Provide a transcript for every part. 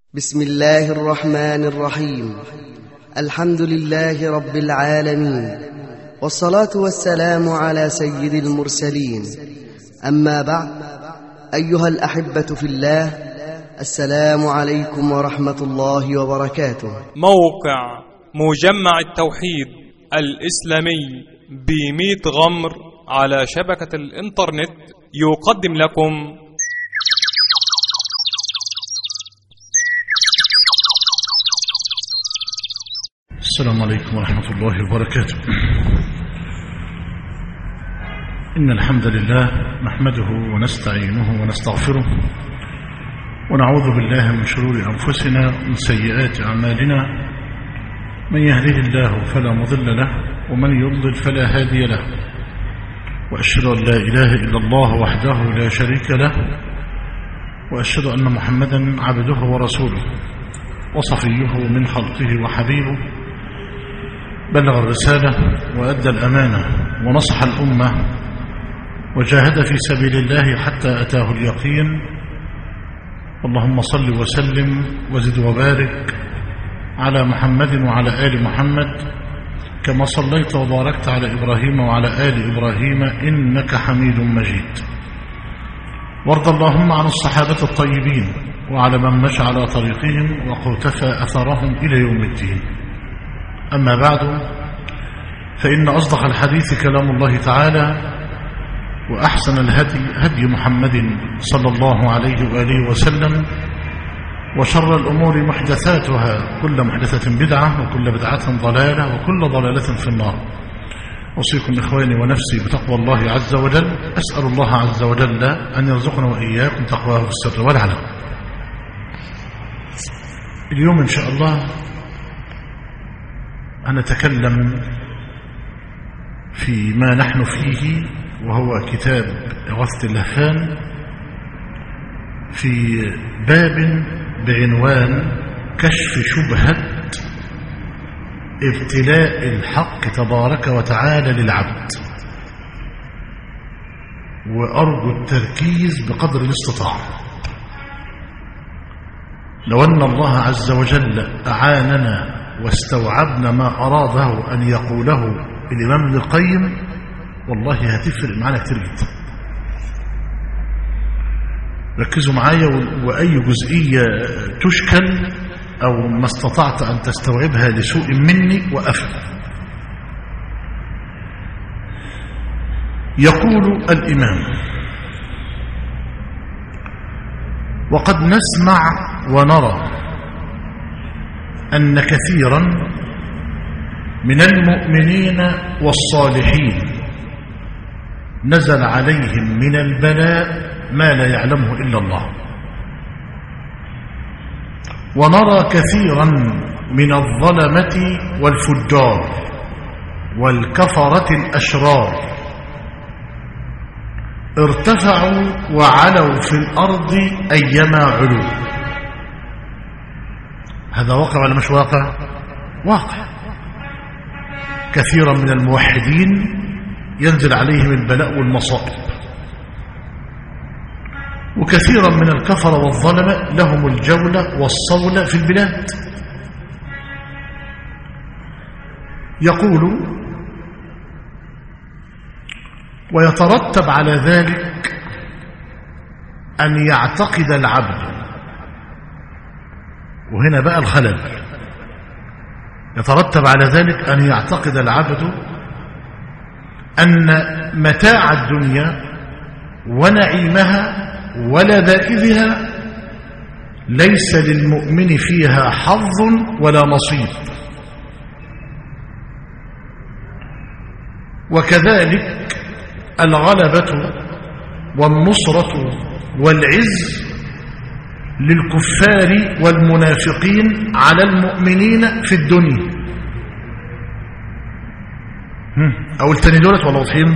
بسم الله الرحمن الرحيم الحمد لله رب العالمين والصلاة والسلام على سيد المرسلين أما بعد أيها الأحبة في الله السلام عليكم ورحمة الله وبركاته موقع مجمع التوحيد الإسلامي بميت غمر على شبكة الإنترنت يقدم لكم السلام عليكم ورحمة الله وبركاته إن الحمد لله نحمده ونستعينه ونستغفره ونعوذ بالله من شرور أنفسنا ومن سيئات أعمالنا من يهده الله فلا مضل له ومن يضلل فلا هادي له وأشهد أن لا إله إلا الله وحده لا شريك له وأشهد أن محمدا عبده ورسوله وصفيه من خلقه وحبيبه بلغ الرسالة وأدى الأمانة ونصح الأمة وجاهد في سبيل الله حتى أتاه اليقين اللهم صل وسلم وزد وبارك على محمد وعلى آل محمد كما صليت وباركت على إبراهيم وعلى آل إبراهيم إنك حميد مجيد وارض اللهم عن الصحابة الطيبين وعلى من مشى على طريقهم وقتفى أثرهم إلى يوم الدين أما بعد فإن أصدق الحديث كلام الله تعالى وأحسن الهدي هدي محمد صلى الله عليه وآله وسلم وشر الأمور محدثاتها كل محدثة بدعة وكل بدعة ضلالة وكل ضلالة في النار أوصيكم إخواني ونفسي بتقوى الله عز وجل أسأل الله عز وجل أن يرزقنا وإياكم تقواه في السر والعلم اليوم إن شاء الله هنتكلم في ما نحن فيه وهو كتاب إغاثة اللهفان في باب بعنوان كشف شبهة ابتلاء الحق تبارك وتعالى للعبد وأرجو التركيز بقدر الاستطاعة لو أن الله عز وجل أعاننا واستوعبنا ما أراده أن يقوله الإمام ابن القيم والله هتفرق معنا كتير جدا ركزوا معايا وأي جزئية تشكل أو ما استطعت أن تستوعبها لسوء مني وأفهم يقول الإمام وقد نسمع ونرى أن كثيرا من المؤمنين والصالحين نزل عليهم من البلاء ما لا يعلمه إلا الله ونرى كثيرا من الظلمة والفجار والكفرة الأشرار ارتفعوا وعلوا في الأرض أيما علو هذا واقع ولا مش واقع واقع كثيرا من الموحدين ينزل عليهم البلاء والمصائب وكثيرا من الكفر والظلمة لهم الجولة والصولة في البلاد يقول ويترتب على ذلك أن يعتقد العبد وهنا بقى الخلل يترتب على ذلك أن يعتقد العبد أن متاع الدنيا ونعيمها ولذائذها ليس للمؤمن فيها حظ ولا نصيب وكذلك الغلبة والنصرة والعز للكفار والمنافقين على المؤمنين في الدنيا أول تاني دولت ولا واضحين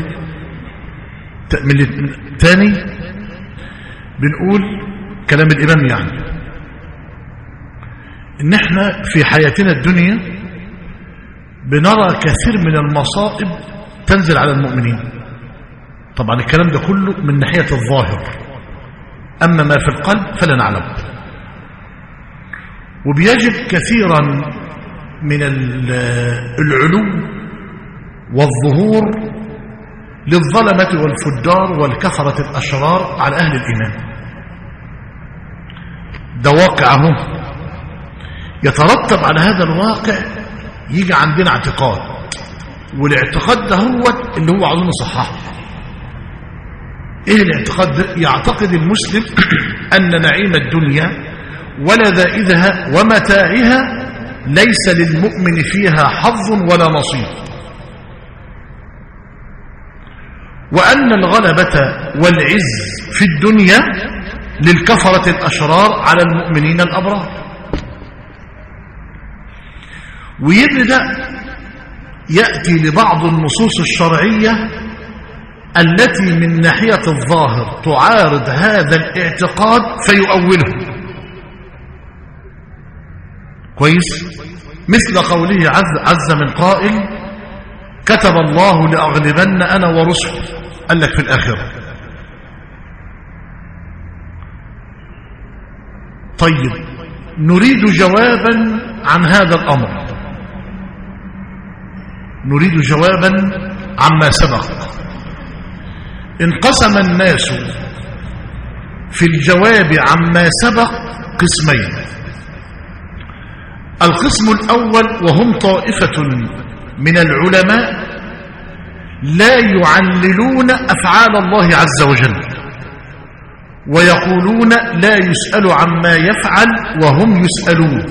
من تاني بنقول كلام الإمام يعني إن احنا في حياتنا الدنيا بنرى كثير من المصائب تنزل على المؤمنين طبعا الكلام ده كله من ناحية الظاهر أما ما في القلب فلا نعلم وبيجد كثيرا من العلو والظهور للظلمة والفجار والكفرة الأشرار على أهل الإيمان ده واقعه يترتب على هذا الواقع يجي عندنا اعتقاد والاعتقاد ده هو اللي هو عاوزين نصححه ايه الاعتقاد ده يعتقد المسلم ان نعيم الدنيا ولذائذها ومتاعها ليس للمؤمن فيها حظ ولا نصيب وأن الغلبة والعز في الدنيا للكفرة الأشرار على المؤمنين الأبرار ويبدأ يأتي لبعض النصوص الشرعية التي من ناحية الظاهر تعارض هذا الاعتقاد فيؤوله كويس مثل قوله عز, عز من قائل كتب الله لأغلبن أنا ورسل قال لك في الآخرة طيب نريد جوابا عن هذا الأمر نريد جوابا عما سبق انقسم الناس في الجواب عما سبق قسمين القسم الأول وهم طائفة من العلماء لا يعللون أفعال الله عز وجل ويقولون لا يسأل عما يفعل وهم يسألون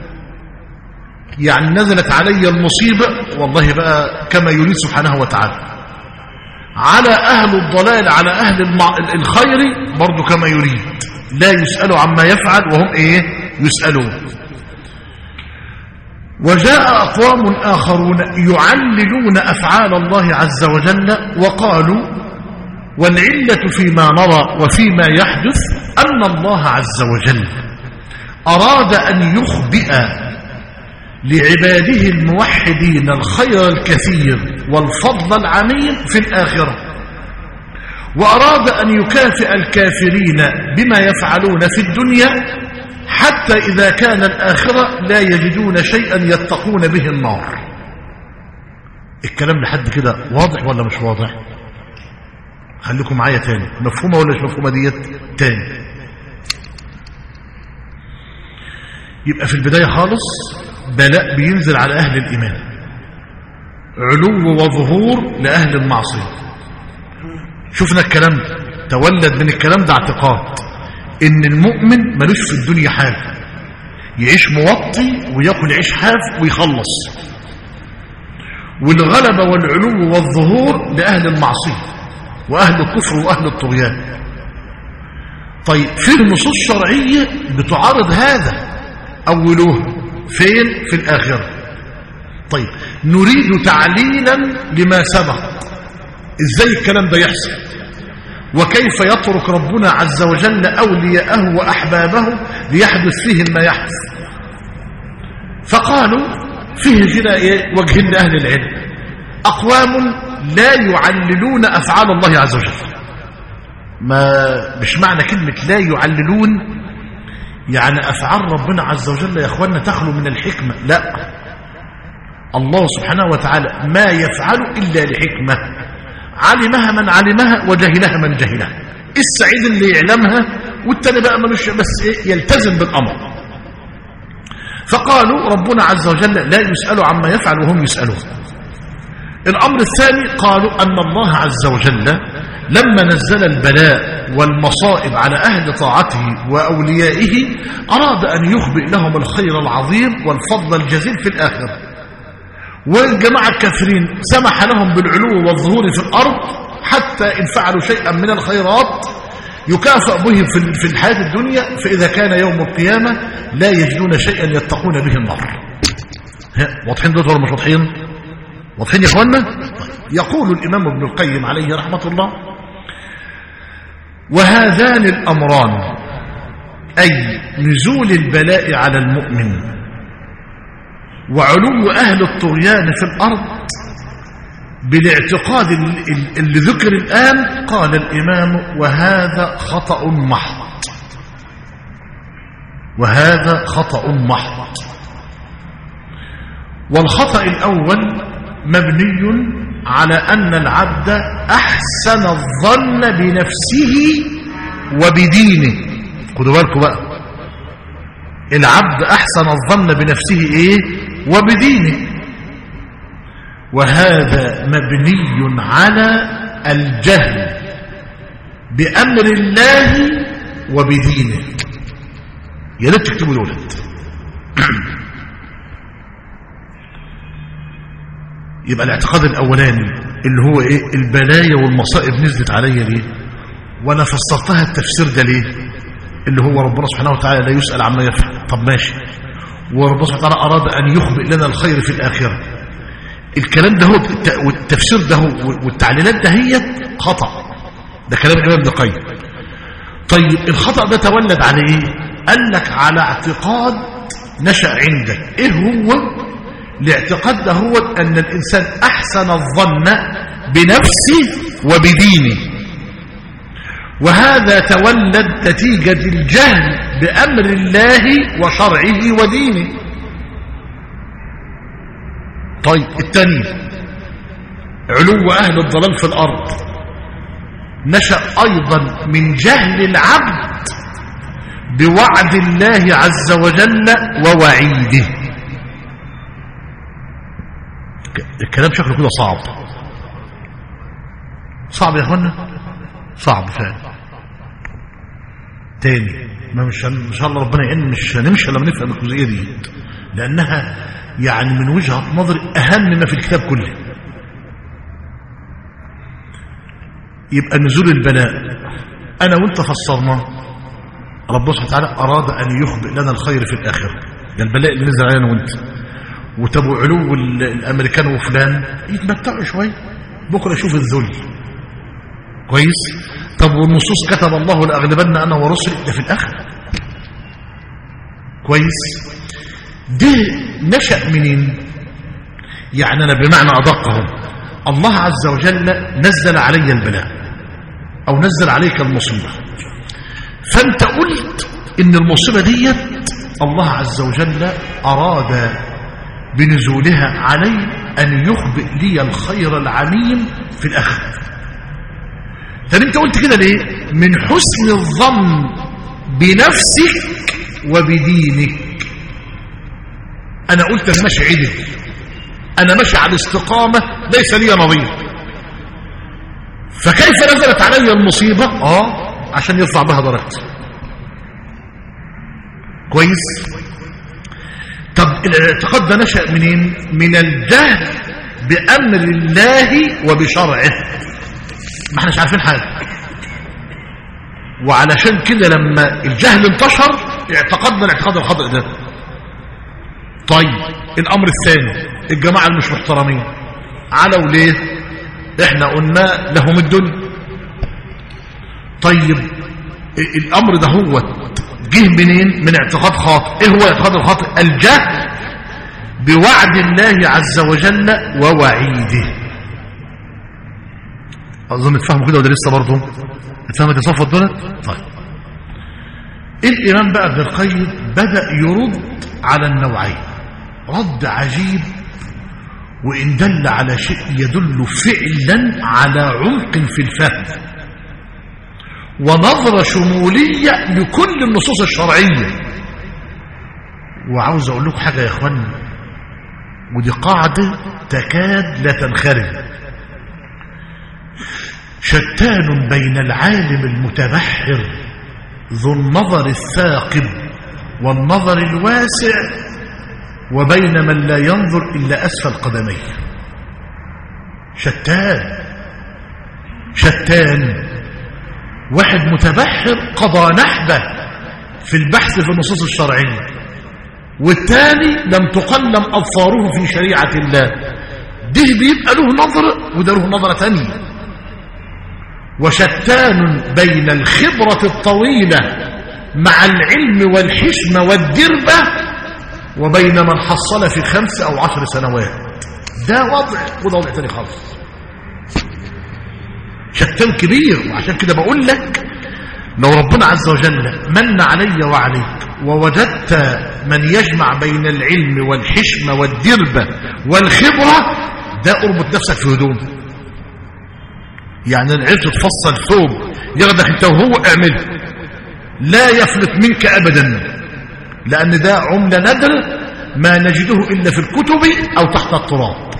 يعني نزلت علي المصيبة والله بقى كما يريد سبحانه وتعالى على أهل الضلال على أهل الخير برضو كما يريد لا يسأل عما يفعل وهم إيه يسألون وجاء أقوام آخرون يعللون أفعال الله عز وجل وقالوا والعلة فيما نرى وفيما يحدث أن الله عز وجل أراد أن يخبئ لعباده الموحدين الخير الكثير والفضل العميم في الآخرة وأراد أن يكافئ الكافرين بما يفعلون في الدنيا حتى إذا كان الآخرة لا يجدون شيئا يتقون به النار الكلام لحد كده واضح ولا مش واضح خليكم معايا تاني مفهومة ولا مش مفهومة ديت تاني يبقى في البداية خالص بلاء بينزل على أهل الإيمان علو وظهور لأهل المعصية شفنا الكلام تولد من الكلام ده اعتقاد ان المؤمن ملوش في الدنيا حاجة يعيش موطي وياكل عيش حاف ويخلص والغلبة والعلو والظهور لأهل المعصية وأهل الكفر وأهل الطغيان طيب في النصوص الشرعية بتعارض هذا أولوها فين في الآخرة طيب نريد تعليلا لما سبق ازاي الكلام ده يحصل وكيف يترك ربنا عز وجل أولياءه وأحبابه ليحدث فيهم ما يحدث فقالوا فيه هنا وجه لأهل العلم أقوام لا يعللون أفعال الله عز وجل ما مش معنى كلمة لا يعللون يعني أفعال ربنا عز وجل يا أخوانا تخلو من الحكمة لا الله سبحانه وتعالى ما يفعل إلا لحكمة علمها من علمها وجهلها من جهلها السعيد اللي يعلمها والتاني بقى ملوش بس إيه يلتزم بالأمر فقالوا ربنا عز وجل لا يسأل عما يفعل وهم يسألون الأمر الثاني قالوا أن الله عز وجل لما نزل البلاء والمصائب على أهل طاعته وأوليائه أراد أن يخبئ لهم الخير العظيم والفضل الجزيل في الآخرة والجماعة الكافرين سمح لهم بالعلو والظهور في الأرض حتى إن فعلوا شيئا من الخيرات يكافأ به في الحياة الدنيا فإذا كان يوم القيامة لا يجدون شيئا يتقون به النار واضحين دول ولا مش واضحين واضحين يا اخوانا يقول الإمام ابن القيم عليه رحمة الله وهذان الأمران أي نزول البلاء على المؤمن وعلو أهل الطغيان في الأرض بالاعتقاد اللي ذكر الآن قال الإمام وهذا خطأ محض وهذا خطأ محض والخطأ الأول مبني على أن العبد أحسن الظن بنفسه وبدينه خدوا بالكم بقى العبد أحسن الظن بنفسه إيه وبدينه وهذا مبني على الجهل بأمر الله وبدينه يا ريت تكتبوا الولد يبقى الاعتقاد الاولاني اللي هو ايه البلايا والمصائب نزلت عليا ليه وانا فسرتها التفسير ده ليه اللي هو ربنا سبحانه وتعالى لا يسأل عما يفعل طب ماشي وربنا سبحانه وتعالى اراد ان يخبئ لنا الخير في الاخره الكلام ده هو والتفسير ده هو والتعليلات ده هي خطأ ده كلام الامام ابن القيم طيب الخطأ ده تولد على ايه قال لك على اعتقاد نشأ عندك ايه هو الاعتقاد ده هو أن الإنسان أحسن الظن بنفسه وبدينه وهذا تولد نتيجة الجهل بأمر الله وشرعه ودينه طيب الثاني علو أهل الضلال في الأرض نشأ أيضا من جهل العبد بوعد الله عز وجل ووعيده الكلام شكله كده صعب صعب يا اخوانا صعب فعلا تاني ما مش ان شاء الله ربنا يعين مش هنمشي لما نفهم الجزئيه دي لانها يعني من وجهه نظري اهم ما في الكتاب كله يبقى نزول البلاء انا وانت فسرنا ربنا سبحانه وتعالى اراد ان يخبئ لنا الخير في الاخره ده البلاء اللي نزل علينا وانت وتبو علو الامريكان وفلان يتمتعوا شويه بكره يشوف الذل كويس طب والنصوص كتب الله لاغلبن انا ورسلي ده في الاخر كويس ده نشا منين يعني انا بمعنى ادقهم الله عز وجل نزل علي البلاء او نزل عليك المصيبه فانت قلت ان المصيبه ديت الله عز وجل اراد بنزولها علي أن يخبئ لي الخير العميم في الآخرة طب انت قلت كده ليه من حسن الظن بنفسك وبدينك انا قلت انا ماشي عدل انا ماشي على الاستقامة ليس لي نظير فكيف نزلت علي المصيبة اه عشان يرفع بها درجتي كويس طب الاعتقاد ده نشأ منين من الجهل بأمر الله وبشرعه ما احناش عارفين حاجة وعلشان كده لما الجهل انتشر اعتقدنا الاعتقاد الخطأ ده طيب الامر الثاني الجماعة المش محترمين علوا ليه احنا قلنا لهم الدنيا طيب الامر ده هو جه منين من اعتقاد خاطئ ايه هو الاعتقاد الخاطئ الجهل بوعد الله عز وجل ووعيده اظن تفهموا كده ولا لسه برضه اتفهمت يا صفوه البلد طيب الامام بقى ابن القيم بدا يرد على النوعين رد عجيب وان دل على شيء يدل فعلا على عمق في الفهم ونظرة شمولية لكل النصوص الشرعية وعاوز اقول لكم حاجة يا اخوانا ودي قاعدة تكاد لا تنخرم شتان بين العالم المتبحر ذو النظر الثاقب والنظر الواسع وبين من لا ينظر إلا أسفل قدميه شتان شتان واحد متبحر قضى نحبه في البحث في النصوص الشرعية والثاني لم تقلم أظفاره في شريعة الله ده بيبقى له نظرة وده له نظرة تانية وشتان بين الخبرة الطويلة مع العلم والحشمة والدربة وبين من حصل في خمس أو عشر سنوات ده وضع وده وضع تاني خالص شتان كبير وعشان كده بقول لك لو ربنا عز وجل من علي وعليك ووجدت من يجمع بين العلم والحشمة والدربة والخبرة ده اربط نفسك في هدوم يعني العرفت تفصل ثوب ياخدك انت وهو اعمله لا يفلت منك ابدا لان ده عملة نادرة ما نجده الا في الكتب او تحت التراب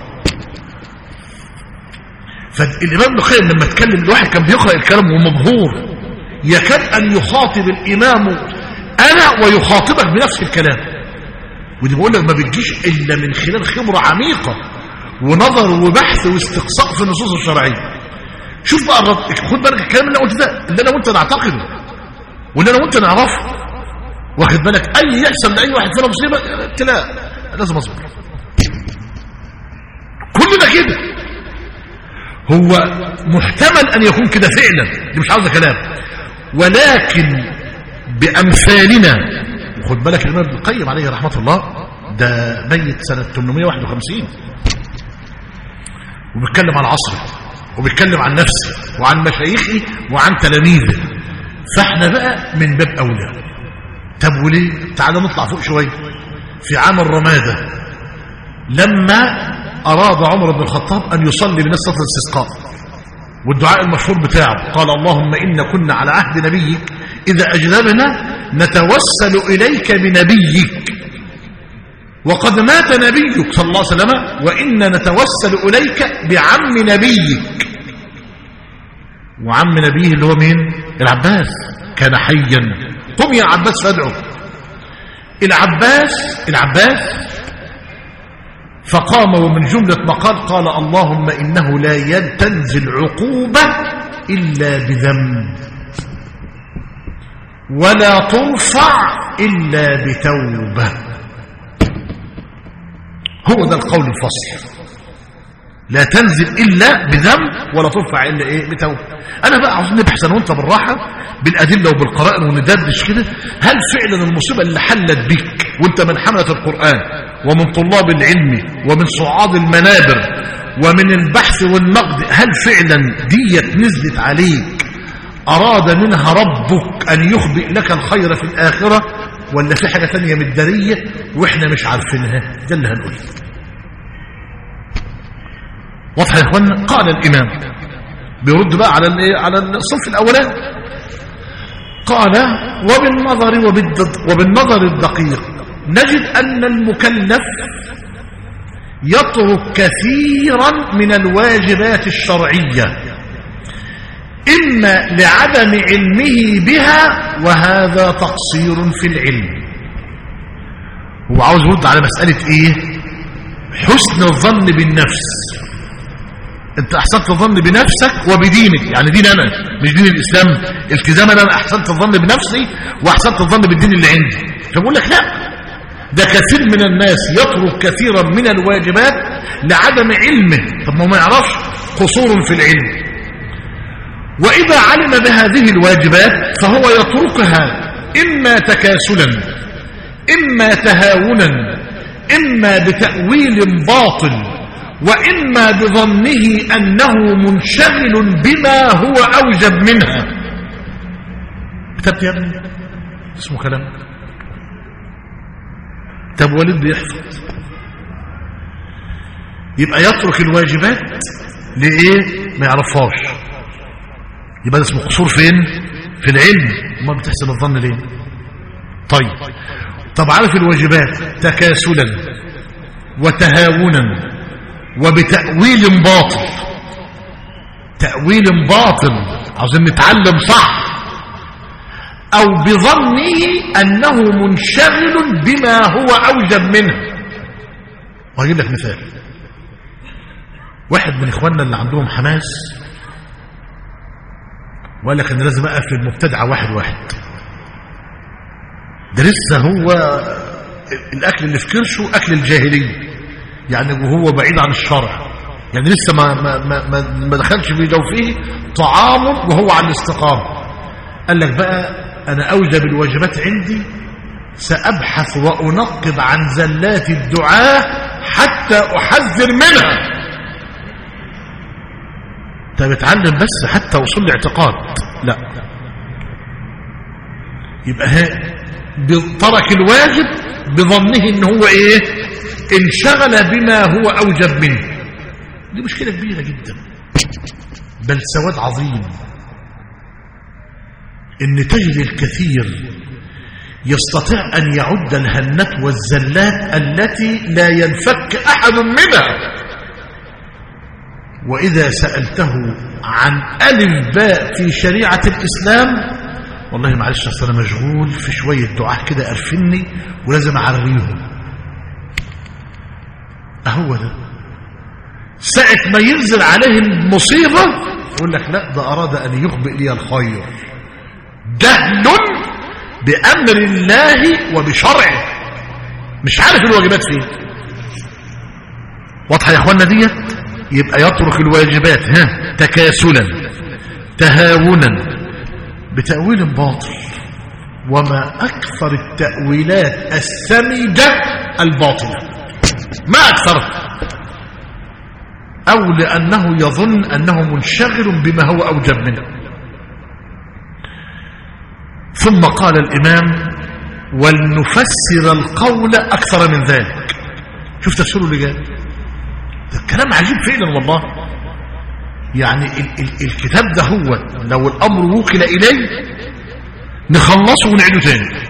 فالامام ابن القيم لما اتكلم الواحد كان بيقرا الكلام ومبهور يكاد ان يخاطب الامام انا ويخاطبك بنفس الكلام ودي بقول لك ما بتجيش الا من خلال خبره عميقه ونظر وبحث واستقصاء في النصوص الشرعيه شوف بقى الرب خد بالك الكلام اللي انا قلته ده اللي انا وانت نعتقده واللي انا وانت نعرفه واخد بالك اي يحصل لاي واحد فينا مصيبه ابتلاء لازم اصبر كل ده كده هو محتمل ان يكون كده فعلا دي مش عاوزه كلام ولكن بامثالنا وخد بالك الامام ابن القيم عليه رحمه الله ده ميت سنه 851 وبيتكلم عن عصره وبيتكلم عن نفسه وعن مشايخه وعن تلاميذه فاحنا بقى من باب اولى طب وليه تعالى نطلع فوق شويه في عام الرماده لما اراد عمر بن الخطاب ان يصلي للناس صلاه الاستسقاء والدعاء المشهور بتاعه قال اللهم إن كنا على عهد نبيك إذا أجنبنا نتوسل إليك بنبيك وقد مات نبيك صلى الله عليه وسلم وإنا نتوسل إليك بعم نبيك وعم نبيه اللي هو مين العباس كان حيا قم يا عباس فادعه العباس العباس فقام ومن جملة ما قال قال اللهم إنه لا تنزل عقوبة إلا بذنب ولا ترفع إلا بتوبة هو ده القول الفصل لا تنزل إلا بذنب ولا ترفع إلا إيه بتوبة أنا بقى عاوزين نبحث أنا وأنت بالراحة بالأدلة وبالقرائن وندردش كده هل فعلا المصيبة اللي حلت بيك وأنت من حملة القرآن ومن طلاب العلم ومن صعاد المنابر ومن البحث والنقد هل فعلا ديت نزلت عليك أراد منها ربك أن يخبئ لك الخير في الآخرة ولا في حاجة تانية مدارية وإحنا مش عارفينها ده اللي هنقول واضح يا إخوانا قال الإمام بيرد بقى على على الصف الأولاني قال وبالنظر وبالنظر الدقيق نجد أن المكلف يترك كثيرا من الواجبات الشرعية إما لعدم علمه بها وهذا تقصير في العلم هو عاوز يرد على مسألة إيه حسن الظن بالنفس انت احسنت الظن بنفسك وبدينك يعني دين انا مش دين الاسلام التزام انا احسنت الظن بنفسي واحسنت الظن بالدين اللي عندي فبقول لك لا ده كثير من الناس يترك كثيرا من الواجبات لعدم علمه طب ما ما يعرفش قصور في العلم وإذا علم بهذه الواجبات فهو يتركها إما تكاسلا إما تهاونا إما بتأويل باطل وإما بظنه أنه منشغل بما هو أوجب منها كتبت يا ابني اسمه كلام طب ولد بيحفظ يبقى يترك الواجبات لإيه ما يعرفهاش يبقى ده اسمه قصور فين في العلم ما بتحسن الظن ليه طيب طب عارف الواجبات تكاسلا وتهاونا وبتأويل باطل تأويل باطل عاوزين نتعلم صح أو بظنه أنه منشغل بما هو أوجب منه وهجيب لك مثال واحد من إخواننا اللي عندهم حماس وقال لك أنا لازم أقف للمبتدعة واحد واحد ده لسه هو الأكل اللي في كرشه أكل الجاهلية يعني وهو بعيد عن الشرع يعني لسه ما, ما, ما, ما, ما دخلش في جوفه طعام وهو على الاستقامة قال لك بقى أنا أوجب الواجبات عندي سأبحث وأنقب عن زلات الدعاء حتى أحذر منها انت بتعلم بس حتى وصول الاعتقاد لا يبقى ها ترك الواجب بظنه ان هو ايه انشغل بما هو اوجب منه دي مشكلة كبيرة جدا بل سواد عظيم ان تجد الكثير يستطيع أن يعد الهنات والزلات التي لا ينفك أحد منها وإذا سألته عن ألف باء في شريعة الإسلام والله معلش أصل أنا مشغول في شوية دعاء كده أرفني ولازم أعريهم أهو ده ساعة ما ينزل عليه المصيبة يقول لك لا ده أراد أن يخبئ لي الخير دهن بأمر الله وبشرعه مش عارف الواجبات فين واضحة يا اخوانا ديت يبقى يترك الواجبات ها تكاسلا تهاونا بتأويل باطل وما أكثر التأويلات السمجة الباطلة ما أكثرها أو لأنه يظن أنه منشغل بما هو أوجب منه ثم قال الإمام ولنفسر القول أكثر من ذلك شوف تفسيره اللي جاي ده الكلام عجيب فعلا والله يعني ال ال الكتاب ده هو لو الأمر وكل إليه نخلصه ونعيده تاني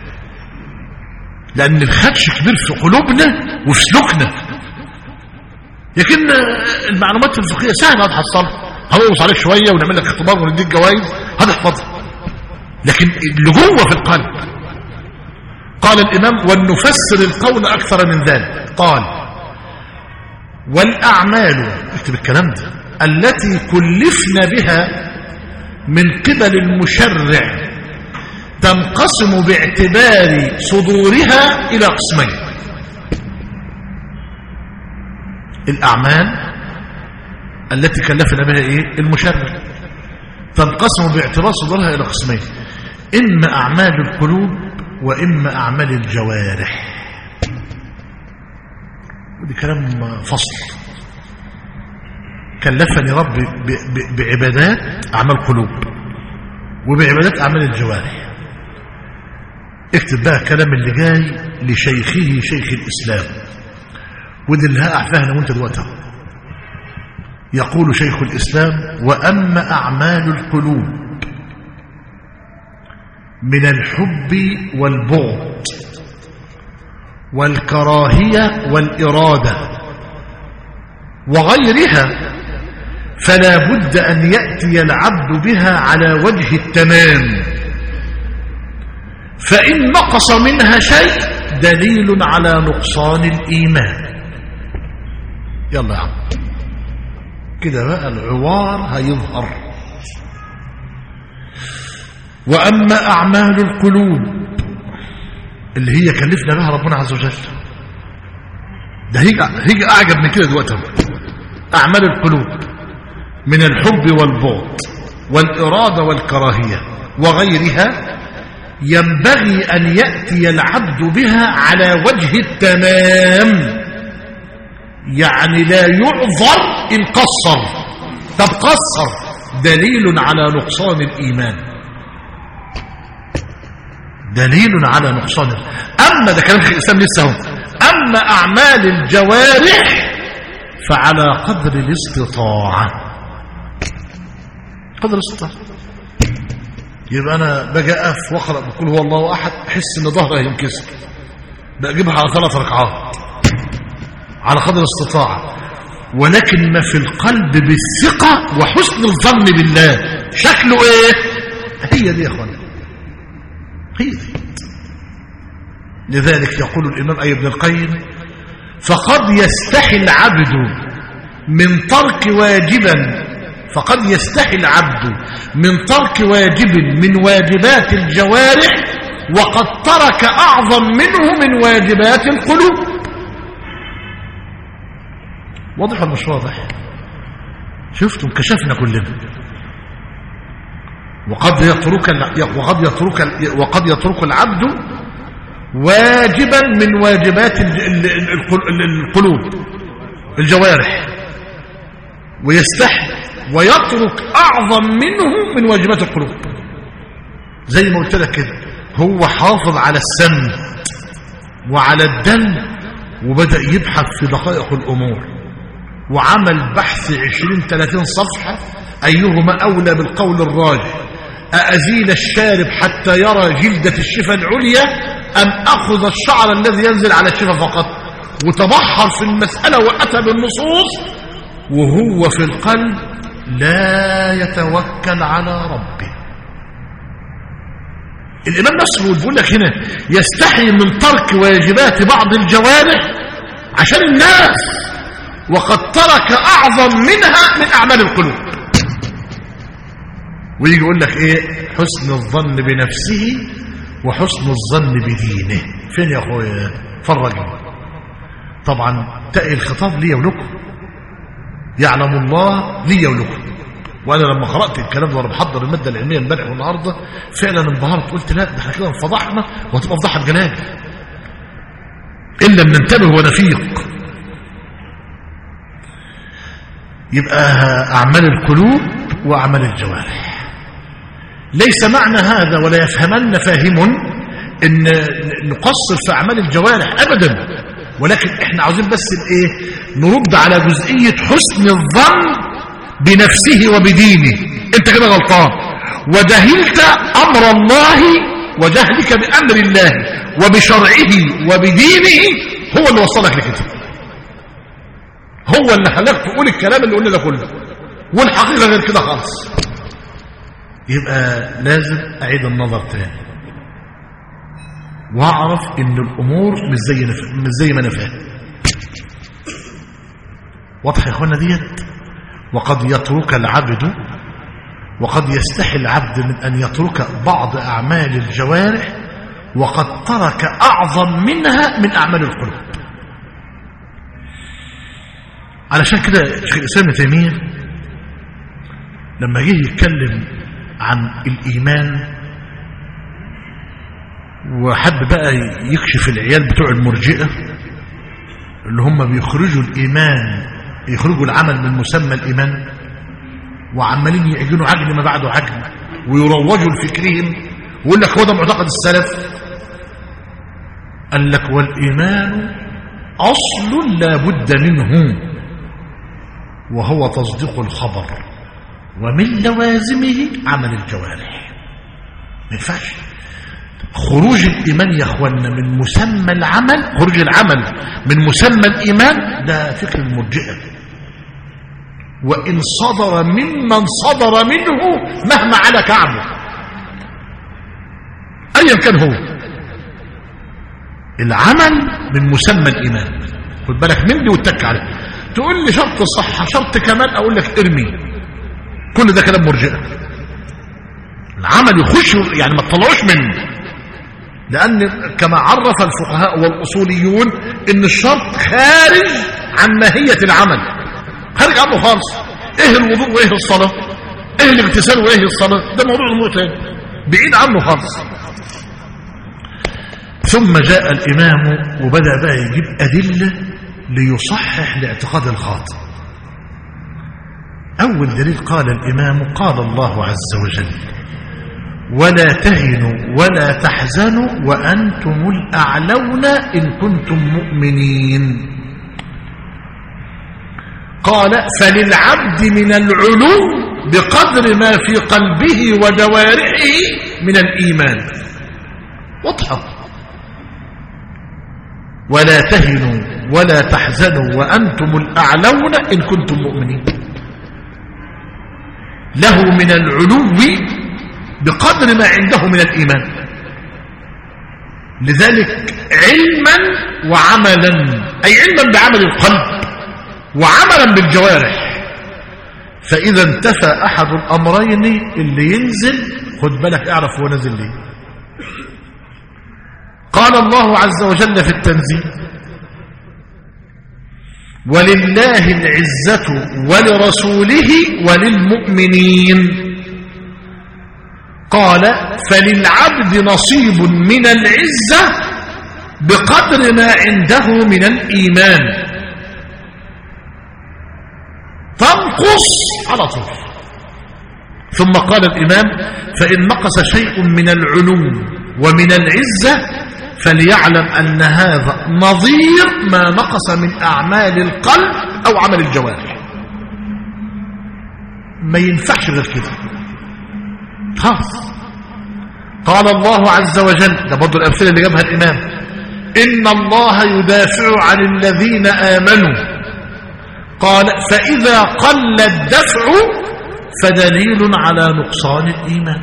لأن الخدش كبير في قلوبنا وفي سلوكنا لكن المعلومات الفقهية سهلة هتحصلها هنقص عليك شوية ونعمل لك اختبار ونديك جوائز هتحفظها لكن اللي جوه في القلب قال الإمام ولنفسر القول أكثر من ذلك قال والأعمال اكتب الكلام ده التي كلفنا بها من قبل المشرع تنقسم باعتبار صدورها إلى قسمين الأعمال التي كلفنا بها إيه؟ المشرع تنقسم باعتبار صدورها إلى قسمين إما أعمال القلوب وإما أعمال الجوارح ودي كلام فصل كلفني ربي بعبادات أعمال قلوب وبعبادات أعمال الجوارح اكتب بقى الكلام اللي جاي لشيخه شيخ الإسلام ودي اللي هقع فيها انا وانت دلوقتي يقول شيخ الإسلام وأما أعمال القلوب من الحب والبغض والكراهية والإرادة وغيرها فلا بد أن يأتي العبد بها على وجه التمام فإن نقص منها شيء دليل على نقصان الإيمان يلا يا عم كده بقى العوار هيظهر وأما أعمال القلوب اللي هي كلفنا بها ربنا عز وجل ده هي هي أعجب من كده دلوقتي أعمال القلوب من الحب والبغض والإرادة والكراهية وغيرها ينبغي أن يأتي العبد بها على وجه التمام يعني لا يعذر إن قصر طب قصر دليل على نقصان الإيمان دليل على نقصان أما ده كلام الإسلام لسه هو أما أعمال الجوارح فعلى قدر الاستطاعة قدر الاستطاعة يبقى أنا باجي أقف وأقرأ بقول هو الله أحد أحس إن ظهري هينكسر بجيبها على ثلاث ركعات على قدر الاستطاعة ولكن ما في القلب بالثقة وحسن الظن بالله شكله ايه هي دي يا اخوانا هي دي لذلك يقول الإمام أي ابن القيم فقد يستحي العبد من ترك واجبا فقد يستحي العبد من ترك واجب من واجبات الجوارح وقد ترك أعظم منه من واجبات القلوب واضح ولا مش واضح شفتم كشفنا كلنا وقد يترك وقد يترك وقد يترك العبد واجبا من واجبات القلوب الجوارح ويستحي ويترك اعظم منه من واجبات القلوب زي ما قلت لك كده هو حافظ على السمن وعلى الدم وبدأ يبحث في دقائق الأمور وعمل بحث 20-30 صفحة أيهما أولى بالقول الراجح أأزيل الشارب حتى يرى جلدة الشفة العليا أم أخذ الشعر الذي ينزل على الشفة فقط وتبحر في المسألة وأتى بالنصوص وهو في القلب لا يتوكل على ربه الإمام نصر بيقول لك هنا يستحي من ترك واجبات بعض الجوارح عشان الناس وقد ترك أعظم منها من أعمال القلوب ويجي يقول لك إيه حسن الظن بنفسه وحسن الظن بدينه فين يا أخويا فرج طبعا تأي الخطاب لي ولكم يعلم الله لي ولكم وانا لما قرات الكلام ده وانا بحضر الماده العلميه امبارح والنهارده فعلا انبهرت قلت لا ده احنا كده انفضحنا وهتبقى فضحه بجلاجل ان لم ننتبه ونفيق يبقى اعمال القلوب واعمال الجوارح ليس معنى هذا ولا يفهمن فاهم ان نقصر في اعمال الجوارح ابدا ولكن احنا عاوزين بس الايه نرد على جزئيه حسن الظن بنفسه وبدينه انت كده غلطان ودهلت امر الله وجهلك بامر الله وبشرعه وبدينه هو اللي وصلك لكده هو اللي خلاك تقول الكلام اللي قلنا ده كله والحقيقه غير كده خالص يبقى لازم اعيد النظر تاني واعرف ان الامور مش زي نف... مش زي ما انا فاهم واضح يا اخوانا ديت وقد يترك العبد وقد يستحي العبد من أن يترك بعض أعمال الجوارح وقد ترك أعظم منها من أعمال القلوب علشان كده شيخ الإسلام تيمية لما جه يتكلم عن الإيمان وحب بقى يكشف العيال بتوع المرجئة اللي هم بيخرجوا الإيمان يخرجوا العمل من مسمى الإيمان وعمالين يعجنوا عجن ما بعده عجن ويروجوا لفكرهم ويقول لك هو ده معتقد السلف قال لك والإيمان أصل لا بد منه وهو تصديق الخبر ومن لوازمه عمل الجوارح ما ينفعش خروج الإيمان يا أخوانا من مسمى العمل خروج العمل من مسمى الإيمان ده فكر المرجئة وإن صدر ممن صدر منه مهما على كعبه أيا كان هو العمل من مسمى الإيمان خد بالك من دي واتك عليه تقول لي شرط صحة شرط كمان أقول لك ارمي كل ده كلام مرجئة العمل يخش يعني ما تطلعوش منه لأن كما عرف الفقهاء والأصوليون إن الشرط خارج عن ماهية العمل خارج عنه خالص إيه الوضوء وإيه الصلاة إيه الاغتسال وإيه الصلاة ده موضوع أمور تاني بعيد عنه خالص ثم جاء الإمام وبدأ بقى يجيب أدلة ليصحح لاعتقاد الخاطئ أول دليل قال الإمام قال الله عز وجل ولا تهنوا ولا تحزنوا وأنتم الأعلون إن كنتم مؤمنين قال فللعبد من العلو بقدر ما في قلبه وجوارحه من الإيمان واضحة ولا تهنوا ولا تحزنوا وأنتم الأعلون إن كنتم مؤمنين له من العلو بقدر ما عنده من الإيمان لذلك علما وعملا أي علما بعمل القلب وعملا بالجوارح فإذا انتفى أحد الأمرين اللي ينزل خد بالك اعرف هو نزل ليه قال الله عز وجل في التنزيل ولله العزة ولرسوله وللمؤمنين قال فللعبد نصيب من العزة بقدر ما عنده من الإيمان تنقص على طول ثم قال الإمام فإن نقص شيء من العلوم ومن العزة فليعلم أن هذا نظير ما نقص من أعمال القلب أو عمل الجوارح ما ينفعش غير كده خلاص قال الله عز وجل ده برضه الأمثلة اللي جابها الإمام إن الله يدافع عن الذين آمنوا قال فإذا قل الدفع فدليل على نقصان الإيمان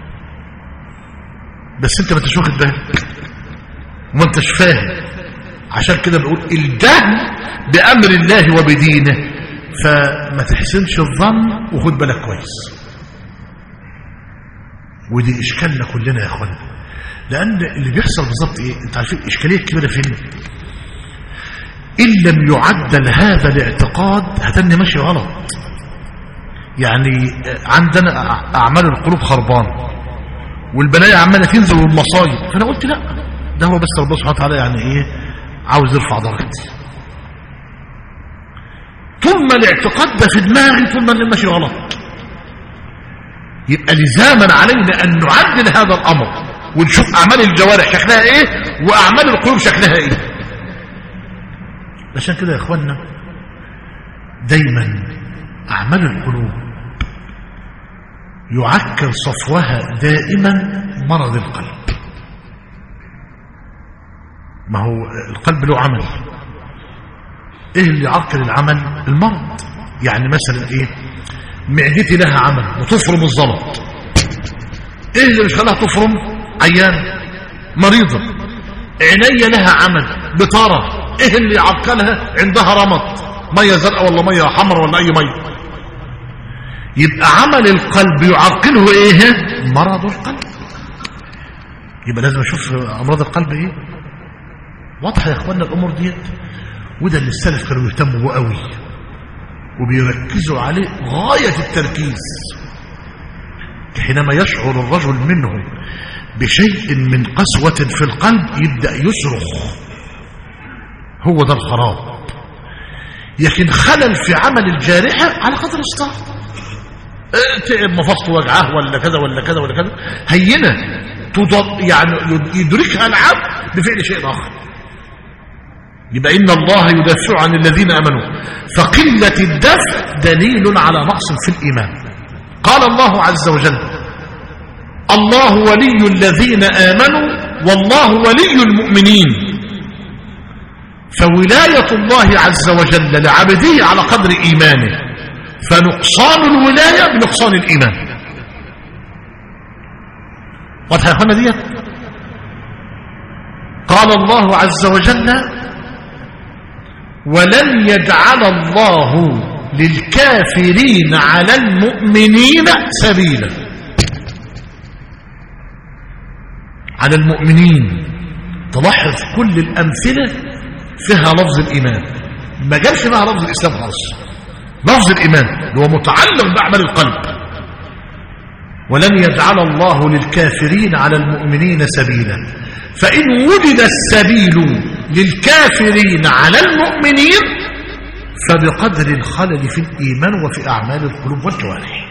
بس انت ما انتش واخد بالك وما انتش فاهم عشان كده بقول الجهل بأمر الله وبدينه فما تحسنش الظن وخد بالك كويس ودي إشكالنا كلنا يا أخوانا لأن اللي بيحصل بالظبط إيه أنت عارفين الإشكالية الكبيرة فين إن لم يعدل هذا الاعتقاد هتني ماشي غلط يعني عندنا أعمال القلوب خربان والبلايا عمالة تنزل والمصايب فأنا قلت لا ده هو بس ربنا سبحانه وتعالى يعني إيه عاوز يرفع درجتي طول ما الاعتقاد ده في دماغي طول ما اللي ماشي غلط يبقى لزاما علينا أن نعدل هذا الأمر ونشوف أعمال الجوارح شكلها إيه وأعمال القلوب شكلها إيه عشان كده يا إخوانا دايما أعمال القلوب يعكر صفوها دائما مرض القلب ما هو القلب له عمل ايه اللي يعكر العمل المرض يعني مثلا ايه معدتي لها عمل وتفرم الزلط ايه اللي مش خلاها تفرم عيان مريضة عيني لها عمل بطارة ايه اللي يعكلها عندها رمط مية زرقاء ولا مية حمر ولا اي مية يبقى عمل القلب يعقله ايه مرض القلب يبقى لازم اشوف امراض القلب ايه واضحه يا اخوانا الامور ديت وده اللي السلف كانوا يهتموا قوي وبيركزوا عليه غايه التركيز حينما يشعر الرجل منهم بشيء من قسوه في القلب يبدا يصرخ هو ده الخراب لكن خلل في عمل الجارحه على قدر الصحه تعب مفصل وجعه ولا كذا ولا كذا ولا كذا هينه يعني يدركها العبد بفعل شيء اخر يبقى ان الله يدافع عن الذين امنوا فقله الدفع دليل على نقص في الايمان قال الله عز وجل الله ولي الذين امنوا والله ولي المؤمنين فولايه الله عز وجل لعبده على قدر ايمانه فنقصان الولاية بنقصان الإيمان واضحة يا أخوانا ديت قال الله عز وجل ولن يجعل الله للكافرين على المؤمنين سبيلا على المؤمنين تلاحظ كل الأمثلة فيها لفظ الإيمان ما جابش معها لفظ الإسلام خالص لفظ الإيمان اللي هو متعلق بأعمال القلب ولن يجعل الله للكافرين على المؤمنين سبيلا فإن وجد السبيل للكافرين على المؤمنين فبقدر الخلل في الإيمان وفي أعمال القلوب والجوارح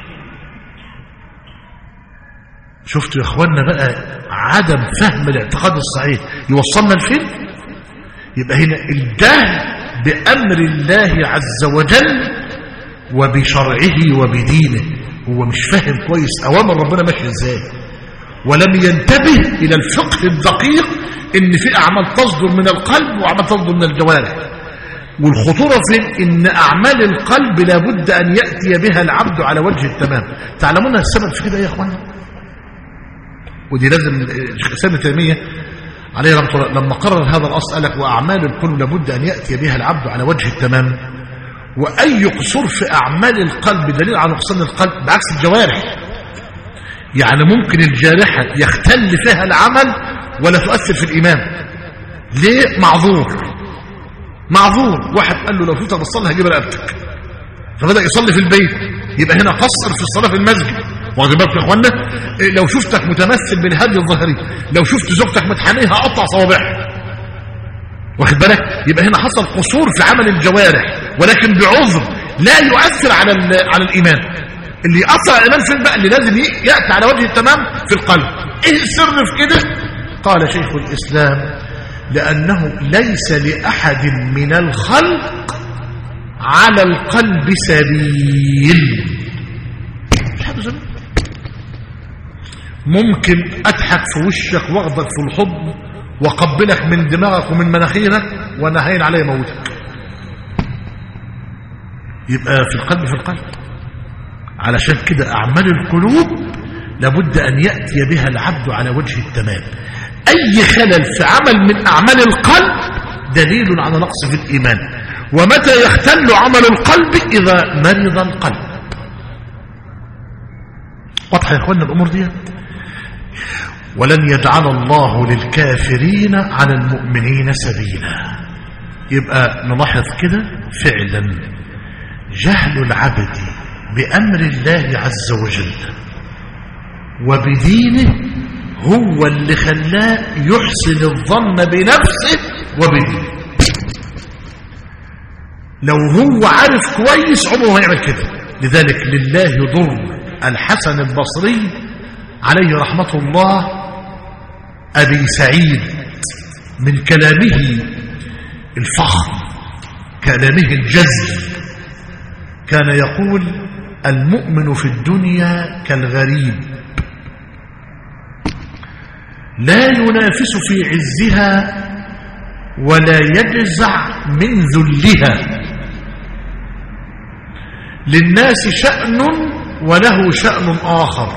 شفتوا يا اخوانا بقى عدم فهم الاعتقاد الصحيح يوصلنا لفين يبقى هنا الجهل بأمر الله عز وجل وبشرعه وبدينه هو مش فاهم كويس أوامر ربنا ماشيه ازاي ولم ينتبه إلى الفقه الدقيق إن في أعمال تصدر من القلب وأعمال تصدر من الجوارح والخطورة فين إن أعمال القلب لابد أن يأتي بها العبد على وجه التمام تعلمون السبب في كده يا إخوانا ودي لازم الشيخ الإسلام تيمية عليه رحمة الله لما قرر هذا الأصل قال لك وأعمال القلب لابد أن يأتي بها العبد على وجه التمام وأي قصور في أعمال القلب دليل على نقصان القلب بعكس الجوارح يعني ممكن الجارحة يختل فيها العمل ولا تؤثر في الإيمان ليه معذور معذور واحد قال له لو فوتك بتصلي هجيب رقبتك فبدأ يصلي في البيت يبقى هنا قصر في الصلاة في المسجد واخد بالك يا اخوانا لو شفتك متمثل بالهدي الظاهري لو شفت زوجتك متحنيه هقطع صوابعها واخد بالك يبقى هنا حصل قصور في عمل الجوارح ولكن بعذر لا يؤثر على على الايمان اللي يأثر على الايمان فين بقى اللي لازم ياتي على وجه التمام في القلب ايه السر في كده قال شيخ الإسلام لأنه ليس لأحد من الخلق على القلب سبيل مش حد سبيل ممكن أضحك في وشك واخدك في الحضن وأقبلك من دماغك ومن مناخيرك وأنا هين علي موتك يبقى في القلب في القلب علشان كده أعمال القلوب لابد أن يأتي بها العبد على وجه التمام أي خلل في عمل من أعمال القلب دليل على نقص في الإيمان ومتى يختل عمل القلب إذا مرض القلب واضحة يا إخوانا الأمور دي ولن يجعل الله للكافرين على المؤمنين سبيلا يبقى نلاحظ كده فعلا جهل العبد بأمر الله عز وجل وبدينه هو اللي خلاه يحسن الظن بنفسه وبدينه لو هو عارف كويس عمره هيعمل كده لذلك لله يضر الحسن البصري عليه رحمة الله أبي سعيد من كلامه الفخر كلامه الجزم كان يقول المؤمن في الدنيا كالغريب لا ينافس في عزها ولا يجزع من ذلها للناس شأن وله شأن آخر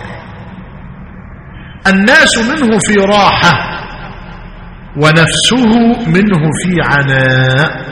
الناس منه في راحة ونفسه منه في عناء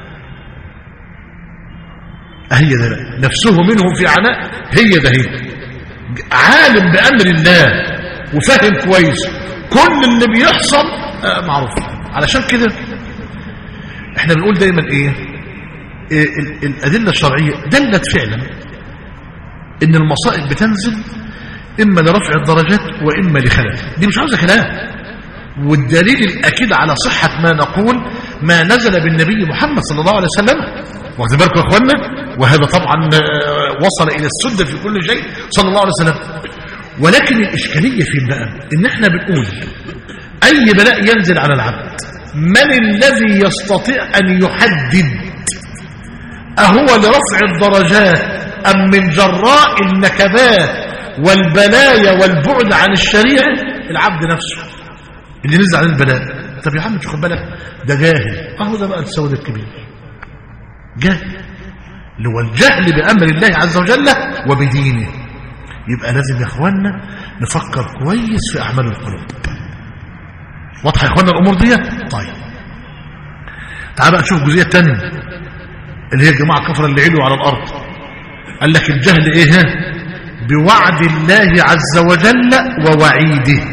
هي ده نفسه منه في عناء هي ده هي عالم بأمر الله وفاهم كويس كل اللي بيحصل آه معروف علشان كده احنا بنقول دايما ايه, إيه الأدلة الشرعية دلت فعلا ان المصائب بتنزل اما لرفع الدرجات واما لخلل دي مش عاوزه كلام والدليل الاكيد على صحه ما نقول ما نزل بالنبي محمد صلى الله عليه وسلم واخدين بالكم يا اخوانا وهذا طبعا وصل الى السده في كل شيء صلى الله عليه وسلم ولكن الاشكاليه فين بقى ان احنا بنقول اي بلاء ينزل على العبد من الذي يستطيع ان يحدد اهو لرفع الدرجات ام من جراء النكبات والبلايا والبعد عن الشريعه العبد نفسه اللي نزل عليه البلاء طب يا عم تاخد بالك ده جاهل اهو ده بقى السود الكبير جهل اللي هو الجهل بأمر الله عز وجل وبدينه يبقى لازم يا اخوانا نفكر كويس في أعمال القلوب واضحة يا اخوانا الأمور دي طيب تعال بقى نشوف الجزئية الثانية اللي هي الجماعة الكفرة اللي علوا على الأرض قال لك الجهل ايه ها بوعد الله عز وجل ووعيده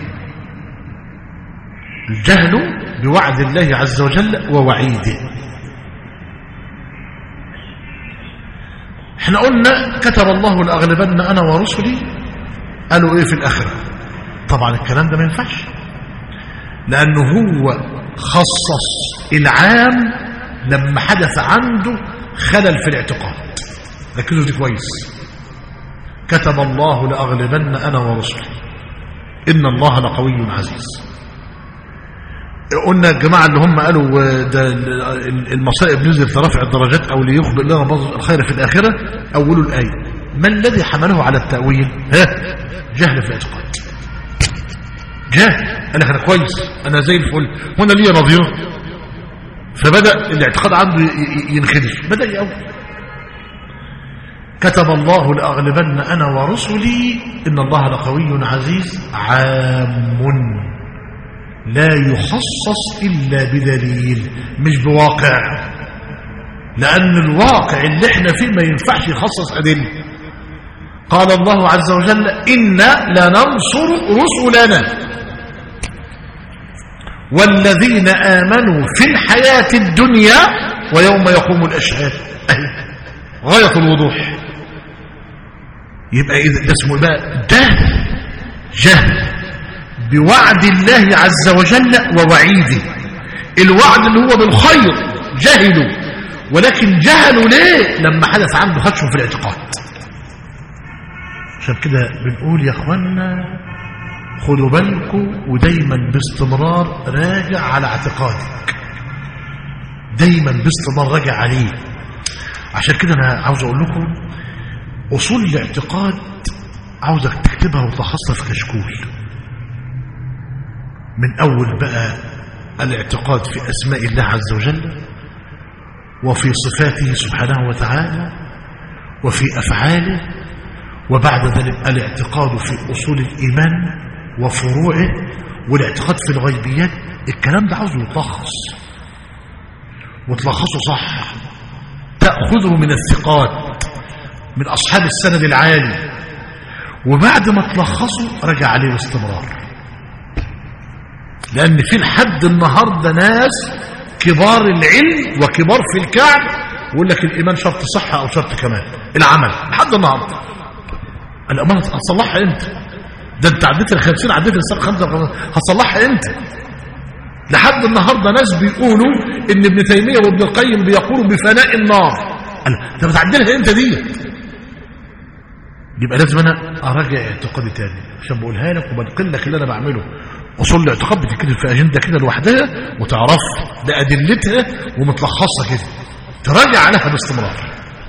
الجهل بوعد الله عز وجل ووعيده احنا قلنا كتب الله لأغلبن أنا ورسلي قالوا ايه في الآخرة طبعا الكلام ده ما ينفعش لأنه هو خصص العام لما حدث عنده خلل في الاعتقاد ركزوا دي كويس كتب الله لأغلبن أنا ورسلي إن الله لقوي عزيز قلنا الجماعة اللي هم قالوا ده المصائب نزلت لرفع الدرجات أو ليخبر لنا بعض الخير في الآخرة أولوا الآية ما الذي حمله على التأويل ها جهل في الاعتقاد جهل أنا أنا كويس أنا زي الفل هنا لي نظير فبدأ الاعتقاد عنده ينخدش بدأ يأول كتب الله لأغلبن أنا ورسلي إن الله لقوي عزيز عام لا يخصص إلا بدليل مش بواقع لأن الواقع اللي احنا فيه ما ينفعش يخصص أدلة قال الله عز وجل إنا لننصر رسلنا والذين آمنوا في الحياة الدنيا ويوم يقوم الأشهاد غاية الوضوح يبقى إذا ده اسمه بقى ده جهل بوعد الله عز وجل ووعيده الوعد اللي هو بالخير جهلوا ولكن جهلوا ليه لما حدث عنده خدش في الاعتقاد عشان كده بنقول يا اخوانا خدوا بالكم ودايما باستمرار راجع على اعتقادك دايما باستمرار راجع عليه عشان كده انا عاوز اقول لكم اصول الاعتقاد عاوزك تكتبها وتلخصها في كشكول من اول بقى الاعتقاد في اسماء الله عز وجل وفي صفاته سبحانه وتعالى وفي افعاله وبعد ذلك الاعتقاد في اصول الايمان وفروعه والاعتقاد في الغيبيات الكلام ده عاوز يتلخص وتلخصه صح تأخذه من الثقات من أصحاب السند العالي وبعد ما تلخصه رجع عليه باستمرار لأن في لحد النهاردة ناس كبار العلم وكبار في الكعب يقول لك الإيمان شرط صحة أو شرط كمال العمل لحد النهاردة الأمانة هتصلحها امتى ده انت عديت ال 50 عديت ال 55 هتصلحها امتى لحد النهارده ناس بيقولوا ان ابن تيميه وابن القيم بيقولوا بفناء النار انت بتعدلها امتى دي يبقى لازم انا اراجع اعتقادي تاني عشان بقولها لك وبنقل لك اللي انا بعمله اصول الاعتقاد بتتكتب في اجنده كده لوحدها وتعرف بادلتها ومتلخصه كده تراجع عليها باستمرار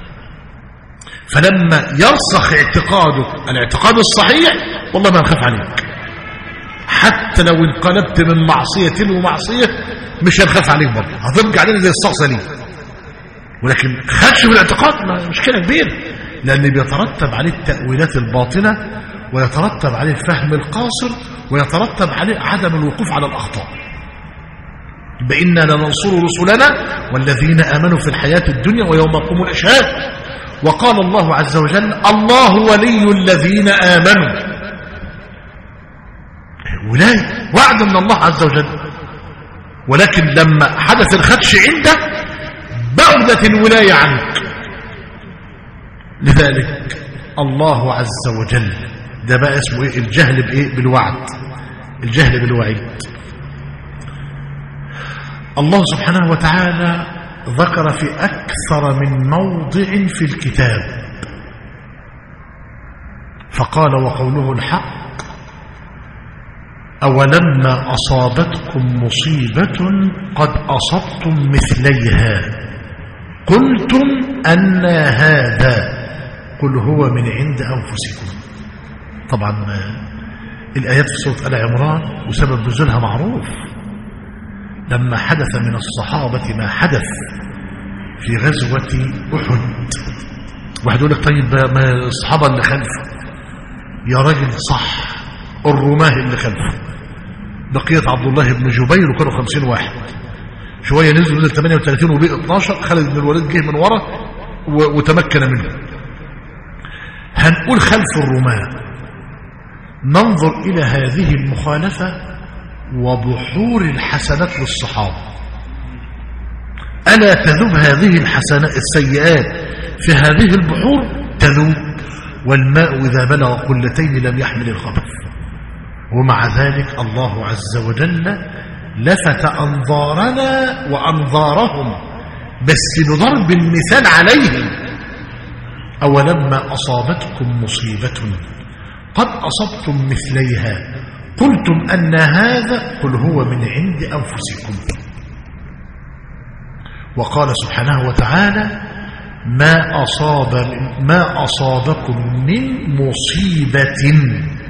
فلما يرسخ اعتقادك الاعتقاد الصحيح والله ما نخاف عليك حتى لو انقلبت من معصية تلو معصية مش هنخاف عليك برضه هترجع علينا زي الصقصة ليه ولكن خدش من الاعتقاد مشكلة كبيرة لأن بيترتب عليه التأويلات الباطنة ويترتب عليه الفهم القاصر ويترتب عليه عدم الوقوف على الأخطاء بإنا لننصر رسلنا والذين آمنوا في الحياة الدنيا ويوم يقوم الأشهاد وقال الله عز وجل الله ولي الذين آمنوا ولاية وعد من الله عز وجل ولكن لما حدث الخدش عنده بعدت الولاية عنك لذلك الله عز وجل ده بقى اسمه ايه الجهل بايه بالوعد الجهل بالوعيد الله سبحانه وتعالى ذكر في أكثر من موضع في الكتاب فقال وقوله الحق أولما أصابتكم مصيبة قد أصبتم مثليها قلتم أن هذا قل هو من عند أنفسكم طبعا الآيات في سورة آل عمران وسبب نزولها معروف لما حدث من الصحابة ما حدث في غزوة أحد واحد يقول لك طيب ما الصحابة اللي خلفه يا راجل صح الرماه اللي خلفه بقية عبد الله بن جبير وكانوا خمسين واحد شوية نزلوا نزل 38 وبقي 12 خالد بن الوليد جه من ورا وتمكن منه هنقول خلف الرماة ننظر إلى هذه المخالفة وبحور الحسنات للصحابة ألا تذوب هذه الحسنات السيئات في هذه البحور تذوب والماء إذا بلغ قلتين لم يحمل الخبث ومع ذلك الله عز وجل لفت أنظارنا وأنظارهم بس بضرب المثال عليهم أولما أصابتكم مصيبة قد أصبتم مثليها قلتم أن هذا قل هو من عند أنفسكم وقال سبحانه وتعالى ما أصاب ما أصابكم من مصيبة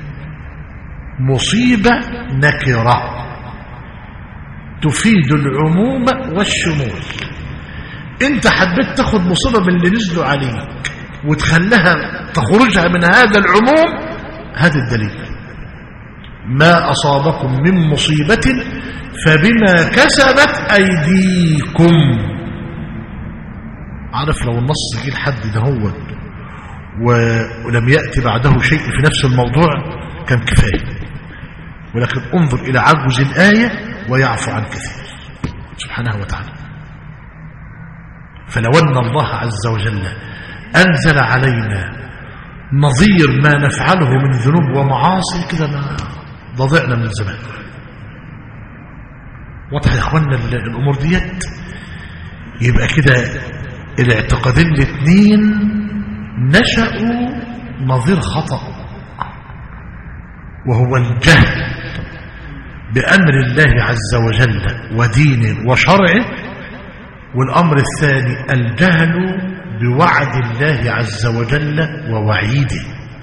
مصيبة نكرة تفيد العموم والشمول انت حبيت تاخد مصيبة من اللي نزلوا عليك وتخلها تخرجها من هذا العموم هذا الدليل ما أصابكم من مصيبة فبما كسبت أيديكم عارف لو النص جه لحد ده هو ولم يأتي بعده شيء في نفس الموضوع كان كفاية ولكن انظر إلى عجز الآية ويعفو عن كثير سبحانه وتعالى فلو أن الله عز وجل أنزل علينا نظير ما نفعله من ذنوب ومعاصي كده ما ضضعنا من زمان واضح يا اخوانا الامور ديت يبقى كده الاعتقادين الاثنين نشأوا نظير خطأ وهو الجهل بأمر الله عز وجل ودينه وشرعه والأمر الثاني الجهل بوعد الله عز وجل ووعيده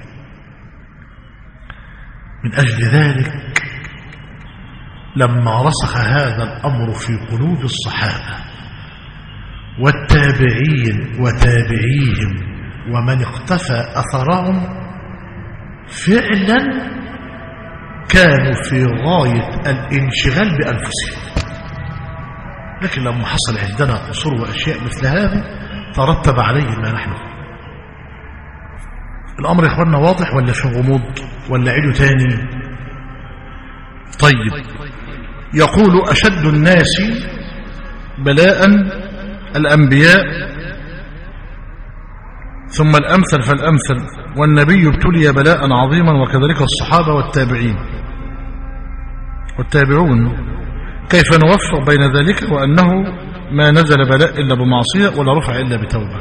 من أجل ذلك لما رسخ هذا الأمر في قلوب الصحابة والتابعين وتابعيهم ومن اقتفى أثرهم فعلا كانوا في غاية الانشغال بأنفسهم لكن لما حصل عندنا قصور وأشياء مثل هذه ترتب عليه ما نحن فيه الأمر يا إخواننا واضح ولا في غموض ولا عيده تاني طيب يقول أشد الناس بلاء الأنبياء ثم الأمثل فالأمثل والنبي ابتلي بلاء عظيما وكذلك الصحابة والتابعين والتابعون كيف نوفق بين ذلك وأنه ما نزل بلاء إلا بمعصية ولا رفع إلا بتوبة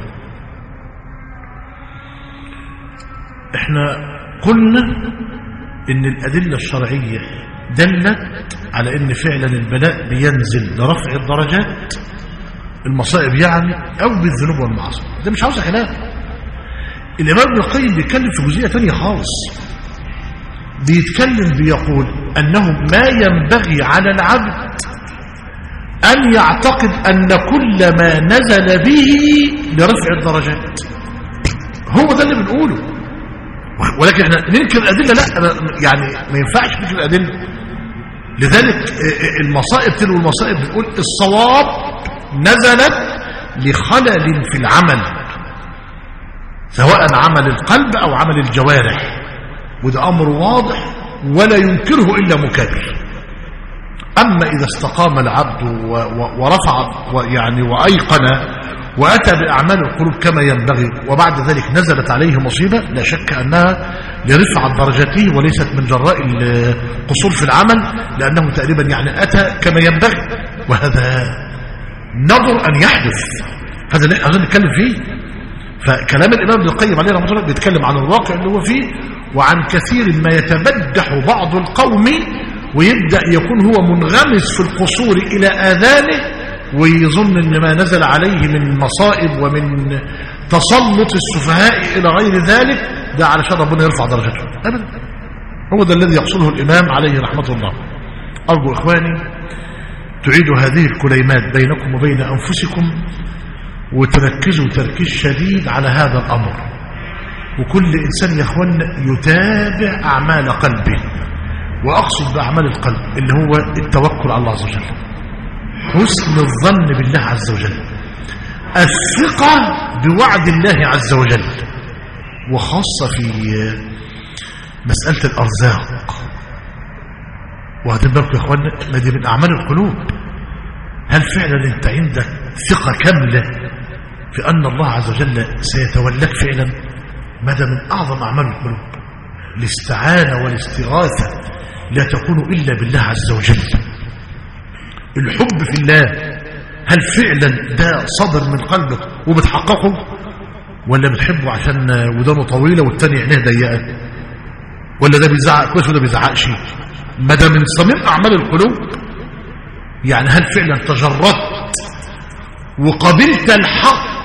احنا قلنا ان الأدلة الشرعية دلت على ان فعلا البلاء بينزل لرفع الدرجات المصائب يعني او بالذنوب والمعاصي ده مش عاوز خلاف الامام ابن القيم بيتكلم في جزئيه ثانيه خالص بيتكلم بيقول انه ما ينبغي على العبد ان يعتقد ان كل ما نزل به لرفع الدرجات هو ده اللي بنقوله ولكن احنا ننكر الادله لا يعني ما ينفعش ننكر الادله لذلك المصائب تلو المصائب بنقول الصواب نزلت لخلل في العمل سواء عمل القلب أو عمل الجوارح وده أمر واضح ولا ينكره إلا مكابر أما إذا استقام العبد ورفع يعني وأيقن وأتى بأعمال القلوب كما ينبغي وبعد ذلك نزلت عليه مصيبة لا شك أنها لرفع درجته وليست من جراء القصور في العمل لأنه تقريبا يعني أتى كما ينبغي وهذا نظر أن يحدث هذا اللي احنا نتكلم فيه فكلام الإمام ابن القيم عليه رحمه الله بيتكلم عن الواقع اللي هو فيه وعن كثير ما يتبدح بعض القوم ويبدأ يكون هو منغمس في القصور إلى آذانه ويظن ان ما نزل عليه من مصائب ومن تسلط السفهاء إلى غير ذلك ده علشان ربنا يرفع درجته أبدا هو ده الذي يقصده الإمام عليه رحمة الله أرجو إخواني تعيدوا هذه الكليمات بينكم وبين أنفسكم وتركزوا تركيز شديد على هذا الأمر وكل إنسان يا أخوان يتابع أعمال قلبه وأقصد بأعمال القلب اللي هو التوكل على الله عز وجل حسن الظن بالله عز وجل الثقة بوعد الله عز وجل وخاصة في مسألة الأرزاق وهذا بالكم يا أخوانا ما دي من أعمال القلوب هل فعلا أنت عندك ثقة كاملة في أن الله عز وجل سيتولاك فعلا ماذا من أعظم أعمال القلوب الاستعانة والاستغاثة لا تكون إلا بالله عز وجل الحب في الله هل فعلا ده صدر من قلبك وبتحققه ولا بتحبه عشان ودانه طويلة والتاني عينيه ضيقة ولا ده بيزعق كويس وده بيزعقش ما ده من صميم أعمال القلوب يعني هل فعلا تجردت وقبلت الحق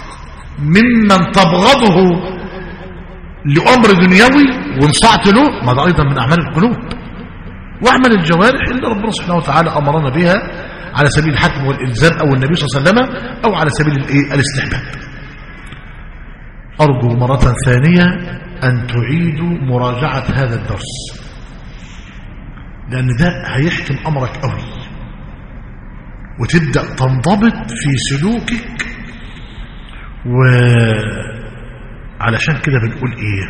ممن تبغضه لأمر دنيوي وانصعت له ما ده أيضا من أعمال القلوب واعمل الجوارح اللي ربنا سبحانه وتعالى أمرنا بها على سبيل الحكم والإلزام أو النبي صلى الله عليه وسلم أو على سبيل الإيه؟ الاستحباب أرجو مرة ثانية أن تعيدوا مراجعة هذا الدرس لأن ده هيحكم أمرك قوي وتبدأ تنضبط في سلوكك وعلشان كده بنقول إيه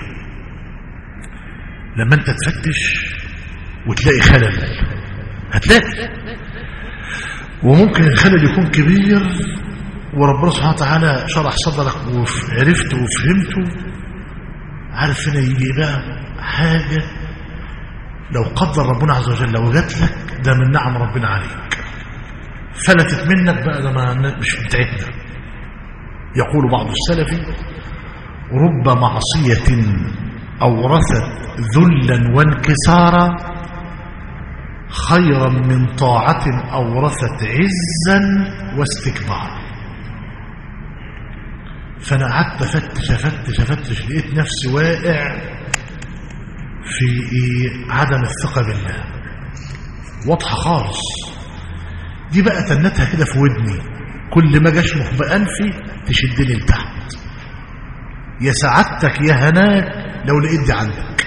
لما أنت تفتش وتلاقي خلل هتلاقي وممكن الخلل يكون كبير وربنا سبحانه وتعالى شرح صدرك وعرفت وفهمته عارف هنا يجي بقى حاجة لو قدر ربنا عز وجل وجات لك ده من نعم ربنا عليك فلتت منك بقى ده ما مش بتاعتنا يقول بعض السلف رب معصية أورثت ذلا وانكسارا خيرا من طاعة أورثت عزا واستكبارا فأنا قعدت أفتش أفتش أفتش لقيت نفسي واقع في إيه؟ عدم الثقة بالله واضحة خالص دي بقى تنتها كده في ودني كل ما جشمخ بأنفي تشدني لتحت يا سعادتك يا هناك لو لقيت دي عندك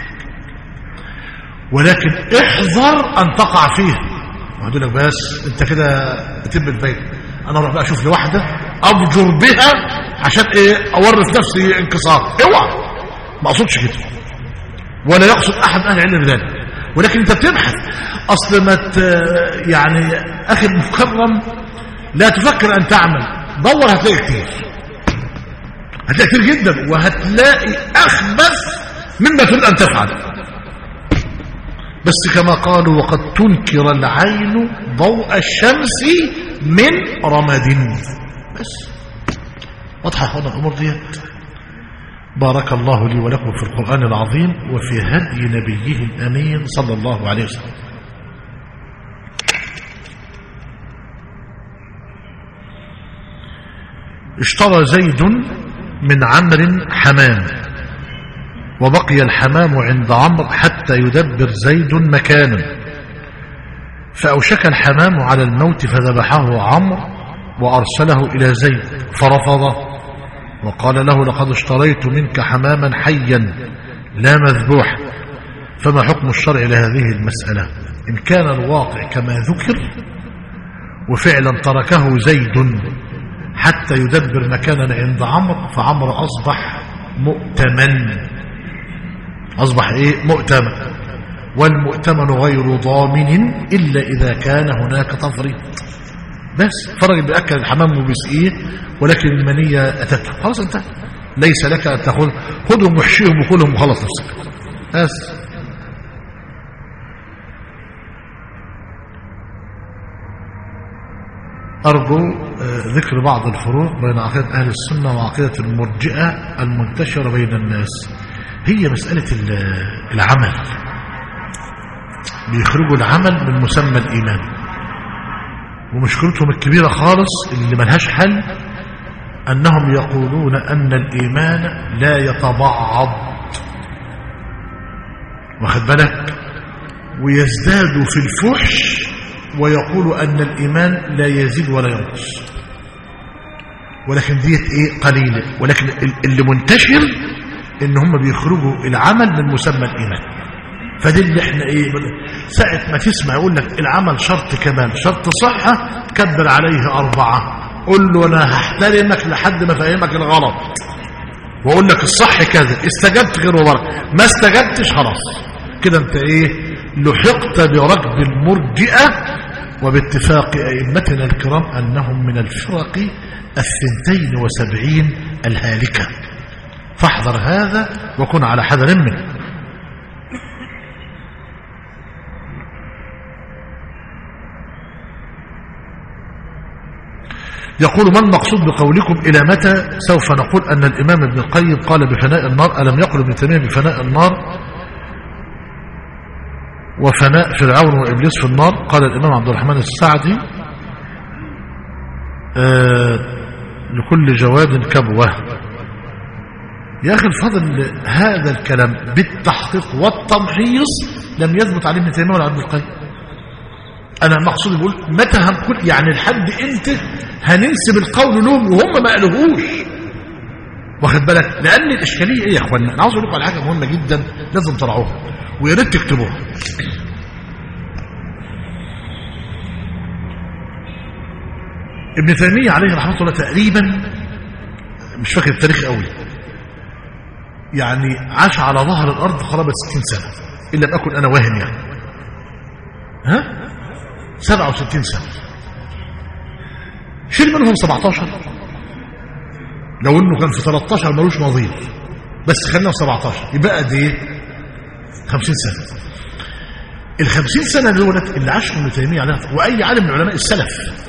ولكن احذر ان تقع فيها وهدول لك بس انت كده بتب البيت انا اروح بقى اشوف لي واحده ابجر بها عشان ايه اورث نفسي انكسار اوعى ما اقصدش كده ولا يقصد احد اهل العلم ذلك ولكن انت بتبحث اصل ما ت... يعني اخي المكرم لا تفكر ان تعمل دور هتلاقي كتير هتلاقي كتير جدا وهتلاقي اخبث مما تريد ان تفعل بس كما قالوا وقد تنكر العين ضوء الشمس من رمد بس واضحه اخوانا الامور ديت بارك الله لي ولكم في القران العظيم وفي هدي نبيه الامين صلى الله عليه وسلم اشترى زيد من عمرو حمام وبقي الحمام عند عمرو حتى يدبر زيد مكانا فأوشك الحمام على الموت فذبحه عمرو وأرسله إلى زيد فرفضه وقال له لقد اشتريت منك حماما حيا لا مذبوح فما حكم الشرع لهذه المسألة إن كان الواقع كما ذكر وفعلا تركه زيد حتى يدبر مكانا عند عمرو فعمرو أصبح مؤتمن أصبح إيه مؤتمن والمؤتمن غير ضامن إلا إذا كان هناك تفريط بس فرج بأكل الحمام وبيسقيه ولكن المنية أتته خلاص انت ليس لك أن تأخذ خذهم وحشيهم وكلهم وخلص نفسك بس أرجو ذكر بعض الفروق بين عقيدة أهل السنة وعقيدة المرجئة المنتشرة بين الناس هي مسألة العمل بيخرجوا العمل من مسمى الإيمان ومشكلتهم الكبيرة خالص اللي ملهاش حل أنهم يقولون أن الإيمان لا يتبعض واخد بالك ويزداد في الفحش ويقول أن الإيمان لا يزيد ولا ينقص ولكن ديت إيه قليلة ولكن اللي منتشر إن هم بيخرجوا العمل من مسمى الإيمان فدي اللي احنا ايه ساعة ما تسمع يقول لك العمل شرط كمال شرط صحة كبر عليه أربعة قول له أنا هحترمك لحد ما فهمك الغلط وأقول لك الصح كذا استجبت غير مبارك ما استجبتش خلاص كده انت ايه لحقت بركب المرجئة وباتفاق أئمتنا الكرام أنهم من الفرق الثنتين وسبعين الهالكة فاحذر هذا وكن على حذر منه يقول ما المقصود بقولكم إلى متى سوف نقول أن الإمام ابن القيم قال بفناء النار ألم يقل ابن تيمية بفناء النار وفناء فرعون وإبليس في النار قال الإمام عبد الرحمن السعدي آه لكل جواد كبوة يا أخي الفضل هذا الكلام بالتحقيق والتمحيص لم يثبت عليه ابن تيمية ولا ابن القيم أنا المقصود بقول متى هنقول يعني لحد انت هننسب القول لهم وهم ما قالوهوش واخد بالك لأن الإشكالية إيه يا أخوانا أنا عاوز أقول لكم على حاجة مهمة جدا لازم تراعوها ويا ريت تكتبوها ابن تيمية عليه رحمة الله تقريبا مش فاكر التاريخ قوي يعني عاش على ظهر الأرض قرابة 60 سنة إلا لم أكن أنا واهم يعني ها 67 سنة شيل منهم 17 لو انه كان في 13 ملوش نظير بس خلينا في 17 يبقى قد ايه 50 سنة ال 50 سنة دولت اللي عاشهم ابن تيمية عليها واي عالم من علماء السلف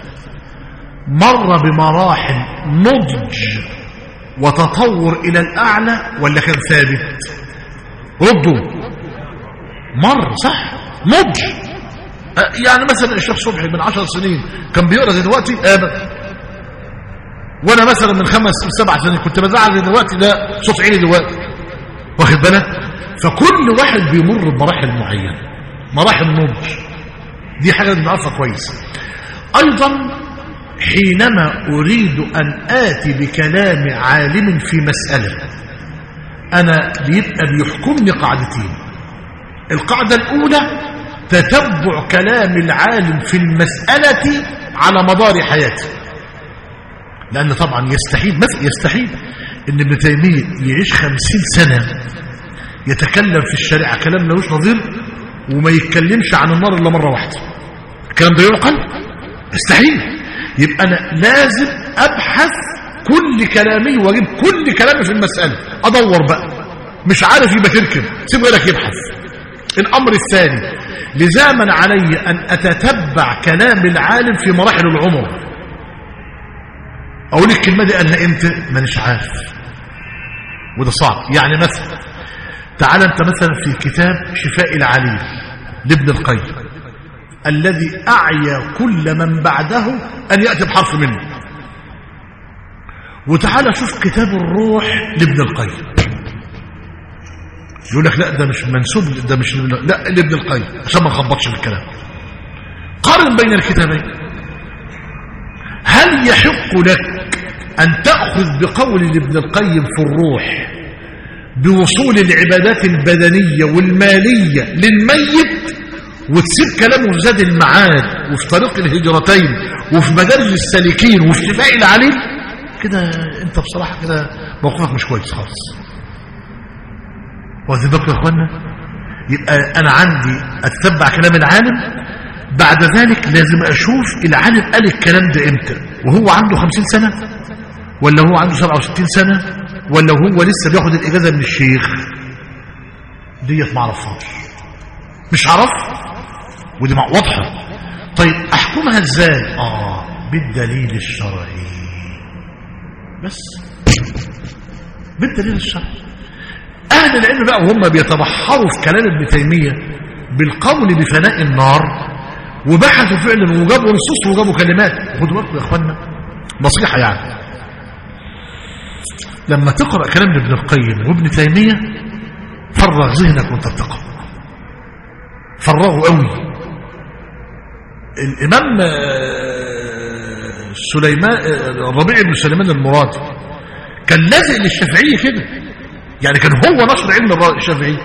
مر بمراحل نضج وتطور الى الاعلى ولا كان ثابت ردوا مر صح نضج أه، يعني مثلا الشيخ صبحي من عشر سنين كان بيقرا زي دلوقتي ابدا وانا مثلا من خمس سبع سنين كنت بزعل زي دلوقتي لا صوت عيني دلوقتي واخد بالك فكل واحد بيمر بمراحل معينه مراحل نضج دي حاجه لازم نعرفها كويس ايضا حينما اريد ان اتي بكلام عالم في مساله انا بيبقى بيحكمني قاعدتين القاعده الاولى تتبع كلام العالم في المساله على مدار حياتي لأن طبعا يستحيل مثل يستحيل إن ابن تيمية يعيش خمسين سنة يتكلم في الشريعة كلام ملوش نظير وما يتكلمش عن النار إلا مرة واحدة الكلام ده يعقل يستحيل يبقى أنا لازم أبحث كل كلامي وأجيب كل كلامي في المسألة أدور بقى مش عارف يبقى تركب سيبه لك يبحث الأمر الثاني لزاما علي أن أتتبع كلام العالم في مراحل العمر اقول الكلمه دي قالها امتى مانيش عارف وده صعب يعني مثلا تعال انت مثلا في كتاب شفاء العليل لابن القيم الذي اعيا كل من بعده ان ياتي بحرف منه وتعال شوف كتاب الروح لابن القيم يقول لك لا ده مش منسوب ده مش لا لابن القيم عشان ما نخبطش في الكلام قارن بين الكتابين هل يحق لك أن تأخذ بقول ابن القيم في الروح بوصول العبادات البدنية والمالية للميت وتسيب كلامه في زاد المعاد وفي طريق الهجرتين وفي مدارج السالكين وفي شفاء العليل كده انت بصراحة كده موقفك مش كويس خالص واخد بالكم يا اخوانا يبقى انا عندي اتتبع كلام العالم بعد ذلك لازم اشوف العالم قال الكلام ده امتى وهو عنده خمسين سنة ولا هو عنده سبعة وستين سنة ولا هو لسه بياخد الاجازة من الشيخ ديت معرفهاش مش عرف ودي واضحة طيب احكمها ازاي اه بالدليل الشرعي بس بالدليل الشرعي اهل العلم بقى وهم بيتبحروا في كلام ابن تيمية بالقول بفناء النار وبحثوا فعلا وجابوا نصوص وجابوا كلمات خدوا بالكم يا اخوانا نصيحه يعني لما تقرا كلام ابن القيم وابن تيميه فرغ ذهنك وانت بتقرا فرغه قوي الامام سليمان الربيع بن سليمان المرادي كان لازق للشافعيه كده يعني كان هو نشر علم الشافعي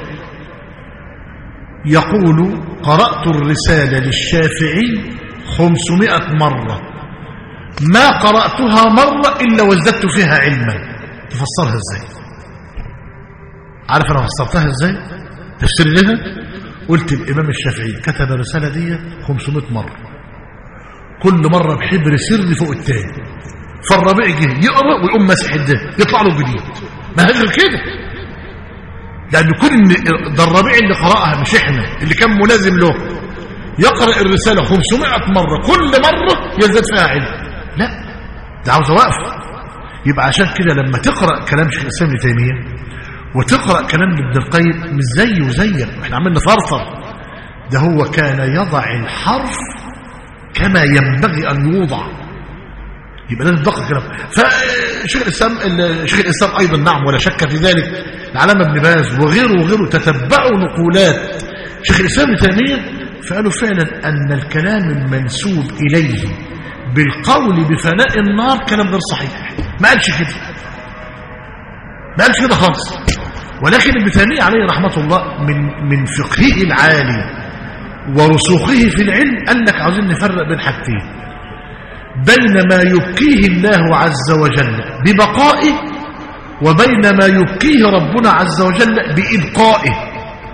يقول قرأت الرسالة للشافعي خمسمائة مرة ما قرأتها مرة إلا وازددت فيها علما تفسرها ازاي عارف أنا فسرتها ازاي تفسير لها قلت الإمام الشافعي كتب الرسالة دي 500 مرة كل مرة بحبر سري فوق التاني فالربيع جه يقرأ ويقوم مسح ده يطلع له جديد ما هي غير كده لأن كل إن ده الربيع اللي قرأها مش احنا اللي كان ملازم له يقرأ الرسالة 500 مرة كل مرة يزداد فيها علم لا ده عاوز وقف يبقى عشان كده لما تقرأ كلام شيخ الإسلام ابن تيمية وتقرأ كلام ابن القيم مش زيه وزيك احنا عمالين نفرفر ده هو كان يضع الحرف كما ينبغي أن يوضع يبقى لازم تدقق الكلام فشيخ الاسلام شيخ الاسلام ايضا نعم ولا شك في ذلك العلامه ابن باز وغيره وغيره تتبعوا نقولات شيخ الاسلام ابن تيميه فقالوا فعلا ان الكلام المنسوب اليه بالقول بفناء النار كلام غير صحيح ما قالش كده ما قالش كده خالص ولكن ابن تيميه عليه رحمه الله من من فقهه العالي ورسوخه في العلم قال لك عاوزين نفرق بين حاجتين بين ما يبكيه الله عز وجل ببقائه وبين ما يبكيه ربنا عز وجل بإبقائه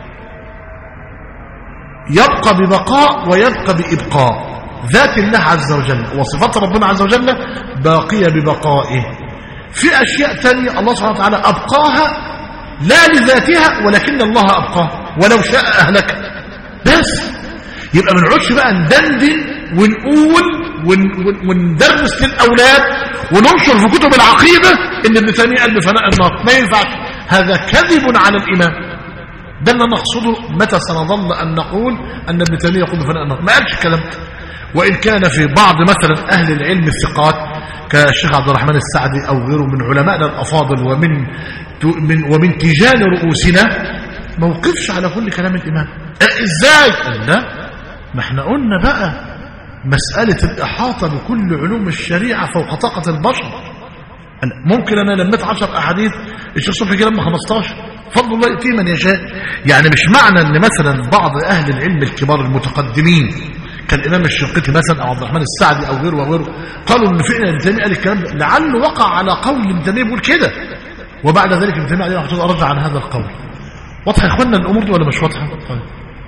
يبقى ببقاء ويبقى بإبقاء ذات الله عز وجل وصفات ربنا عز وجل باقية ببقائه في أشياء تانية الله سبحانه وتعالى أبقاها لا لذاتها ولكن الله أبقاها ولو شاء أهلك بس يبقى ما نقعدش بقى ندندن ونقول وندرس للأولاد وننشر في كتب العقيدة إن ابن تيمية قال بفناء النار ما ينفعش هذا كذب على الإمام ده اللي انا اقصده متى سنظل ان نقول ان ابن تيميه يقول فناء النار ما قالش الكلام ده وان كان في بعض مثلا اهل العلم الثقات كالشيخ عبد الرحمن السعدي او غيره من علمائنا الافاضل ومن من ومن تيجان رؤوسنا ما وقفش على كل كلام الامام إيه ازاي قال لا ما احنا قلنا بقى مسألة الإحاطة بكل علوم الشريعة فوق طاقة البشر أنا ممكن أنا لميت 10 أحاديث الشيخ صبحي جه لما 15 فضل الله يؤتيه من يشاء يعني مش معنى أن مثلا بعض أهل العلم الكبار المتقدمين كالإمام الشنقيطي مثلا أو عبد الرحمن السعدي أو غيره وغيره قالوا أن فعلا ابن تيمية قال الكلام ده لعله وقع على قول ابن تيمية بيقول كده وبعد ذلك ابن تيمية عليه رحمه الله رجع عن هذا القول واضحة يا إخواننا الأمور دي ولا مش واضحة؟ طيب.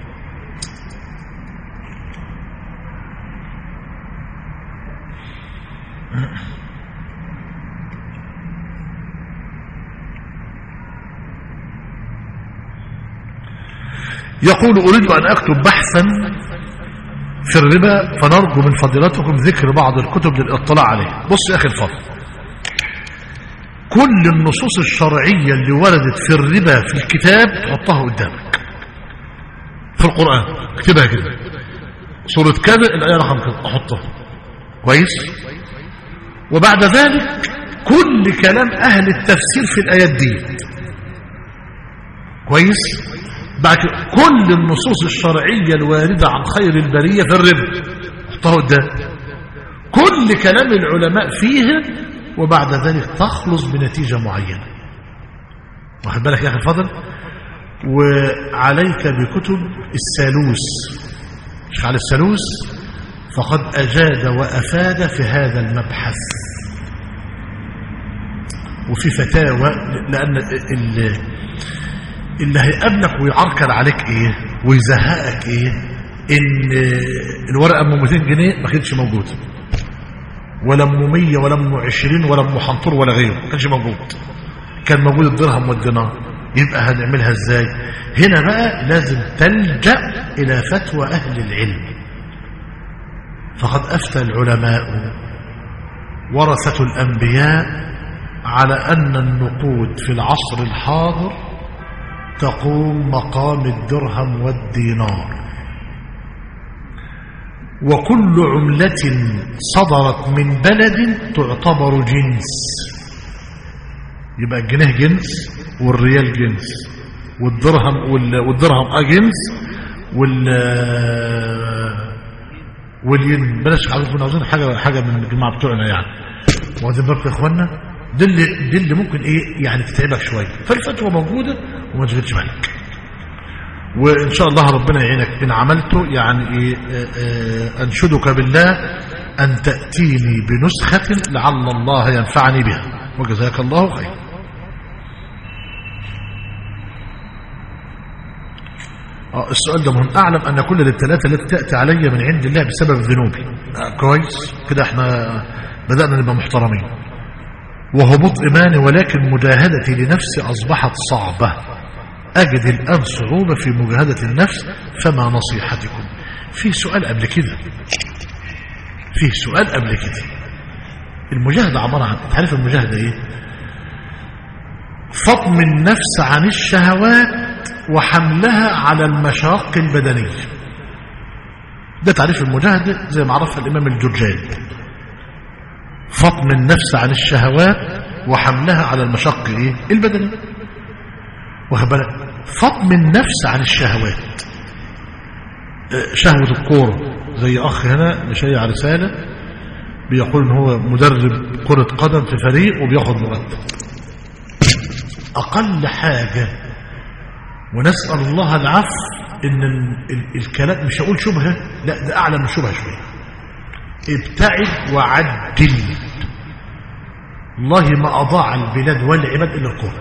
يقول أريد أن أكتب بحثا في الربا فنرجو من فضيلتكم ذكر بعض الكتب للاطلاع عليه بص يا أخي الفضل كل النصوص الشرعية اللي وردت في الربا في الكتاب تحطها قدامك في القرآن اكتبها كده سورة كذا الآية رقم كذا أحطها كويس وبعد ذلك كل كلام أهل التفسير في الآيات دي كويس بعد كل النصوص الشرعية الواردة عن خير البرية في الربا احطها قدام كل كلام العلماء فيها وبعد ذلك تخلص بنتيجة معينة واخد بالك يا أخي الفضل وعليك بكتب السالوس مش على السالوس فقد أجاد وأفاد في هذا المبحث وفي فتاوى لأن اللي, اللي هيقابلك ويعركل عليك إيه ويزهقك إيه إن الورقة أم 200 جنيه ما كانتش موجودة ولا أم 100 ولا أم 20 ولا أم حنطور ولا غيره ما كانش موجود كان موجود الدرهم والدينار يبقى هنعملها ازاي هنا بقى لازم تلجأ إلى فتوى أهل العلم فقد أفتى العلماء ورثة الأنبياء على أن النقود في العصر الحاضر تقوم مقام الدرهم والدينار وكل عملة صدرت من بلد تعتبر جنس يبقى الجنيه جنس والريال جنس والدرهم والدرهم اه جنس وال والين بلاش عاوزين عاوزين حاجه حاجه من الجماعه بتوعنا يعني واخدين بالكم يا اخوانا دي اللي دي اللي ممكن ايه يعني تتعبك شويه فالفتوى موجوده وما تشغلش بالك وان شاء الله ربنا يعينك ان عملته يعني ايه اه اه انشدك بالله ان تاتيني بنسخه لعل الله ينفعني بها وجزاك الله خير السؤال ده مهم أعلم أن كل الابتلاءات التي تأتي علي من عند الله بسبب ذنوبي كويس كده احنا بدأنا نبقى محترمين وهبوط إيماني ولكن مجاهدتي لنفسي أصبحت صعبة أجد الآن صعوبة في مجاهدة النفس فما نصيحتكم في سؤال قبل كده في سؤال قبل كده المجاهدة عبارة عن تعرف المجاهدة ايه فطم النفس عن الشهوات وحملها على المشاق البدنية ده تعريف المجاهدة زي ما عرفها الإمام الجرجاني فطم النفس عن الشهوات وحملها على المشاق إيه؟ البدنية واخد بالك فطم النفس عن الشهوات شهوة الكورة زي أخ هنا مشيع رسالة بيقول إن هو مدرب كرة قدم في فريق وبياخد مرتب أقل حاجة ونسأل الله العفو ان ال ال الكلام مش هقول شبهة لا ده اعلى من شبهة شوية ابتعد وعدل والله ما اضاع البلاد والعباد الا الكورة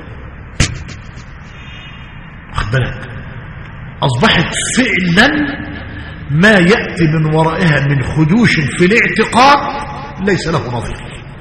واخد بالك اصبحت فعلا ما يأتي من ورائها من خدوش في الاعتقاد ليس له نظير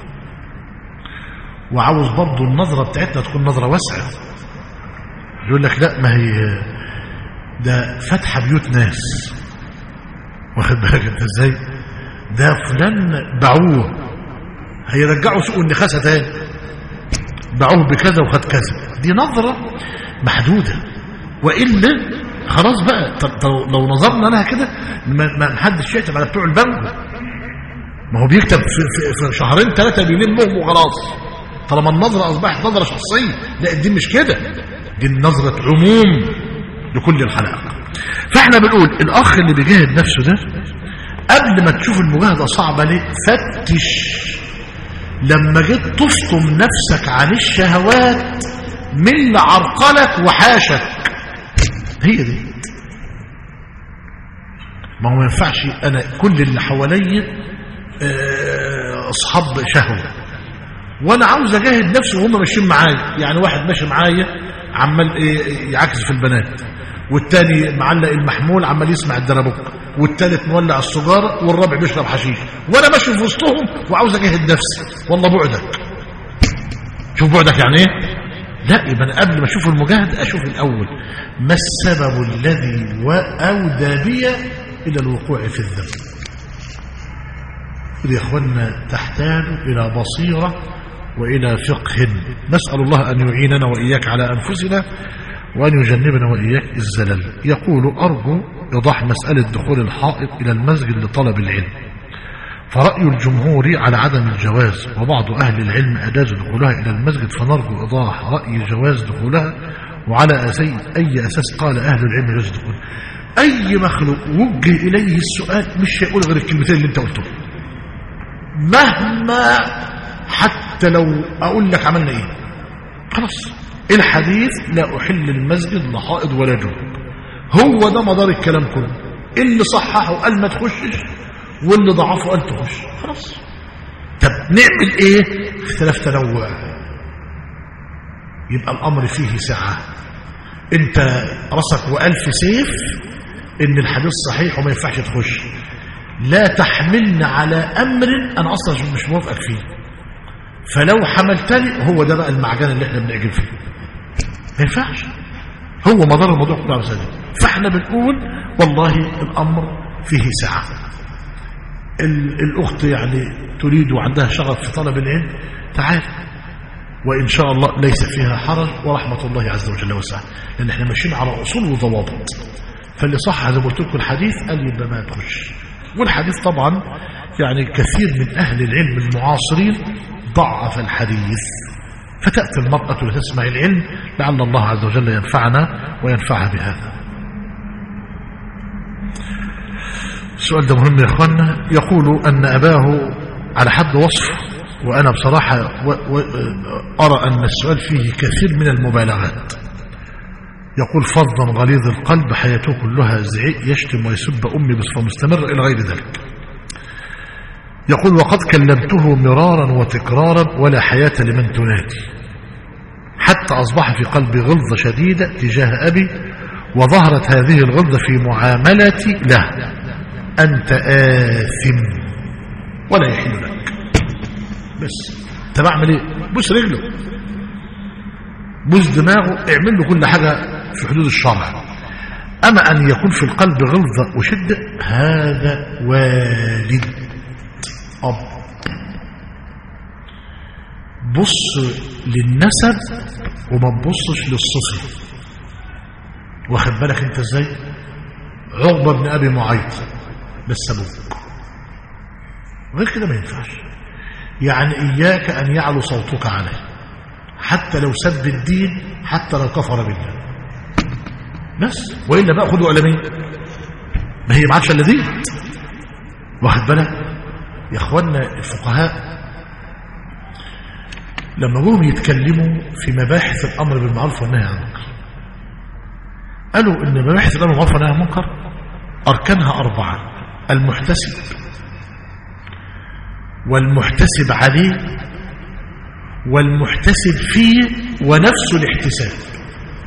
وعاوز برضه النظرة بتاعتنا تكون نظرة واسعة يقول لك لا ما هي ده فتح بيوت ناس واخد بالك انت ازاي ده فلان باعوه هيرجعوا سوق النخاسه تاني باعوه بكذا وخد كذا دي نظره محدوده والا خلاص بقى طب طب لو نظرنا لها كده ما ما حدش يكتب على بتوع البنك ما هو بيكتب في, في, في شهرين ثلاثه بيلمهم وخلاص طالما النظره اصبحت نظره شخصيه لا دي مش كده دي نظره عموم لكل الحلقه فاحنا بنقول الاخ اللي بيجاهد نفسه ده قبل ما تشوف المجاهده صعبه ليه فتش لما جيت تفطم نفسك عن الشهوات من اللي عرقلك وحاشك هي دي ما هو ما ينفعش انا كل اللي حواليا آه، اصحاب شهوه وانا عاوز اجاهد نفسي وهم ماشيين معايا يعني واحد ماشي معايا عمال ايه يعكس في البنات والتاني معلق المحمول عمال يسمع الدربوك والتالت مولع السجاره والرابع بيشرب حشيش وانا ماشي في وسطهم وعاوز اجاهد نفسي والله بعدك شوف بعدك يعني ايه لا يبقى انا قبل ما اشوف المجاهد اشوف الاول ما السبب الذي اودى بي الى الوقوع في الذنب يا اخوانا تحتاج الى بصيره والى فقه نسال الله ان يعيننا واياك على انفسنا وان يجنبنا واياك الزلل يقول ارجو ايضاح مساله دخول الحائط الى المسجد لطلب العلم فرأي الجمهور على عدم الجواز وبعض أهل العلم أجاز دخولها إلى المسجد فنرجو إيضاح رأي جواز دخولها وعلى أساس أي أساس قال أهل العلم يجوز دخولها أي مخلوق وجه إليه السؤال مش هيقول غير الكلمتين اللي أنت قلتهم مهما حتى لو أقول لك عملنا إيه خلاص الحديث لا أحل المسجد لحائض ولا جنوب هو ده مدار الكلام كله اللي صححه قال ما تخشش واللي ضعفه قال تخش خلاص طب نعمل ايه اختلاف تنوع يبقى الامر فيه سعه انت راسك والف سيف ان الحديث صحيح وما ينفعش تخش لا تحملنا على امر انا اصلا مش موافقك فيه فلو حملتني هو ده بقى المعجن اللي احنا بنعجن فيه ما ينفعش هو مدار الموضوع بتاع مسألة فاحنا بنقول والله الامر فيه سعه ال- الأخت يعني تريد وعندها شغف في طلب العلم تعال وإن شاء الله ليس فيها حرج ورحمة الله عز وجل وسعه لأن احنا ماشيين على أصول وضوابط فاللي صح زي ما قلت لكم الحديث قال يبقى ما تخش والحديث طبعا يعني كثير من أهل العلم المعاصرين ضعف الحديث فتأتي المرأة لتسمع العلم لعل الله عز وجل ينفعنا وينفعها بهذا السؤال ده مهم يا اخوانا يقول ان اباه على حد وصف وانا بصراحة و و ارى ان السؤال فيه كثير من المبالغات يقول فظا غليظ القلب حياته كلها زعيق يشتم ويسب امي بصفة مستمرة الى غير ذلك يقول وقد كلمته مرارا وتكرارا ولا حياة لمن تنادي حتى اصبح في قلبي غلظة شديدة تجاه ابي وظهرت هذه الغلظة في معاملتي له أنت آثم ولا يحل لك بس انت بعمل ايه بوس رجله بوس دماغه اعمل له كل حاجة في حدود الشرع أما أن يكون في القلب غلظة وشدة هذا والد أب بص للنسب وما تبصش للصفر واخد بالك انت ازاي عقبة بن أبي معيط بس ابوك غير كده ما ينفعش يعني إياك أن يعلو صوتك عليه حتى لو سب الدين حتى لو كفر بالله بس وإلا بقى خدوا على مين ما هي ما عادش الا دين واخد بالك يا اخوانا الفقهاء لما جم يتكلموا في مباحث الامر بالمعروف والنهي عن المنكر قالوا ان مباحث الامر بالمعروف والنهي عن المنكر اركانها اربعه المحتسب والمحتسب عليه والمحتسب فيه ونفس الاحتساب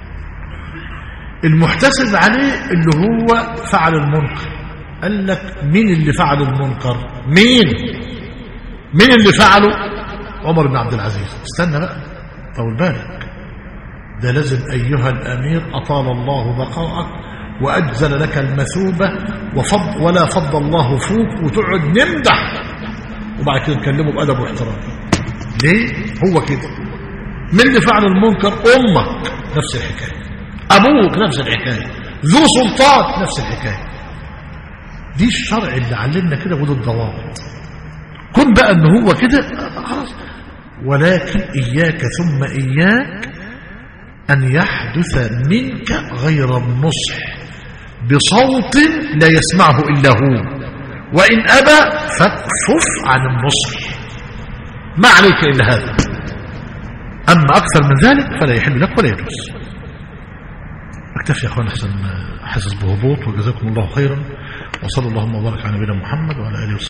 المحتسب عليه اللي هو فعل المنكر قال لك مين اللي فعل المنكر مين مين اللي فعله عمر بن عبد العزيز استنى بقى طول بالك ده لازم أيها الأمير أطال الله بقاءك وأجزل لك المثوبة وفض ولا فض الله فوق وتقعد نمدح وبعد كده نكلمه بأدب واحترام ليه هو كده من اللي فعل المنكر أمك نفس الحكاية أبوك نفس الحكاية ذو سلطان نفس الحكاية دي الشرع اللي علمنا كده ودي الضوابط كن بقى ان هو كده خلاص ولكن إياك ثم إياك أن يحدث منك غير النصح بصوت لا يسمعه إلا هو وإن أبى فاكفف عن النصح ما عليك إلا هذا أما أكثر من ذلك فلا يحل لك ولا يجوز أكتفي يا أخوان أحسن حاسس بهبوط وجزاكم الله خيرا وصلى اللهم وبارك على نبينا محمد وعلى آله وصحبه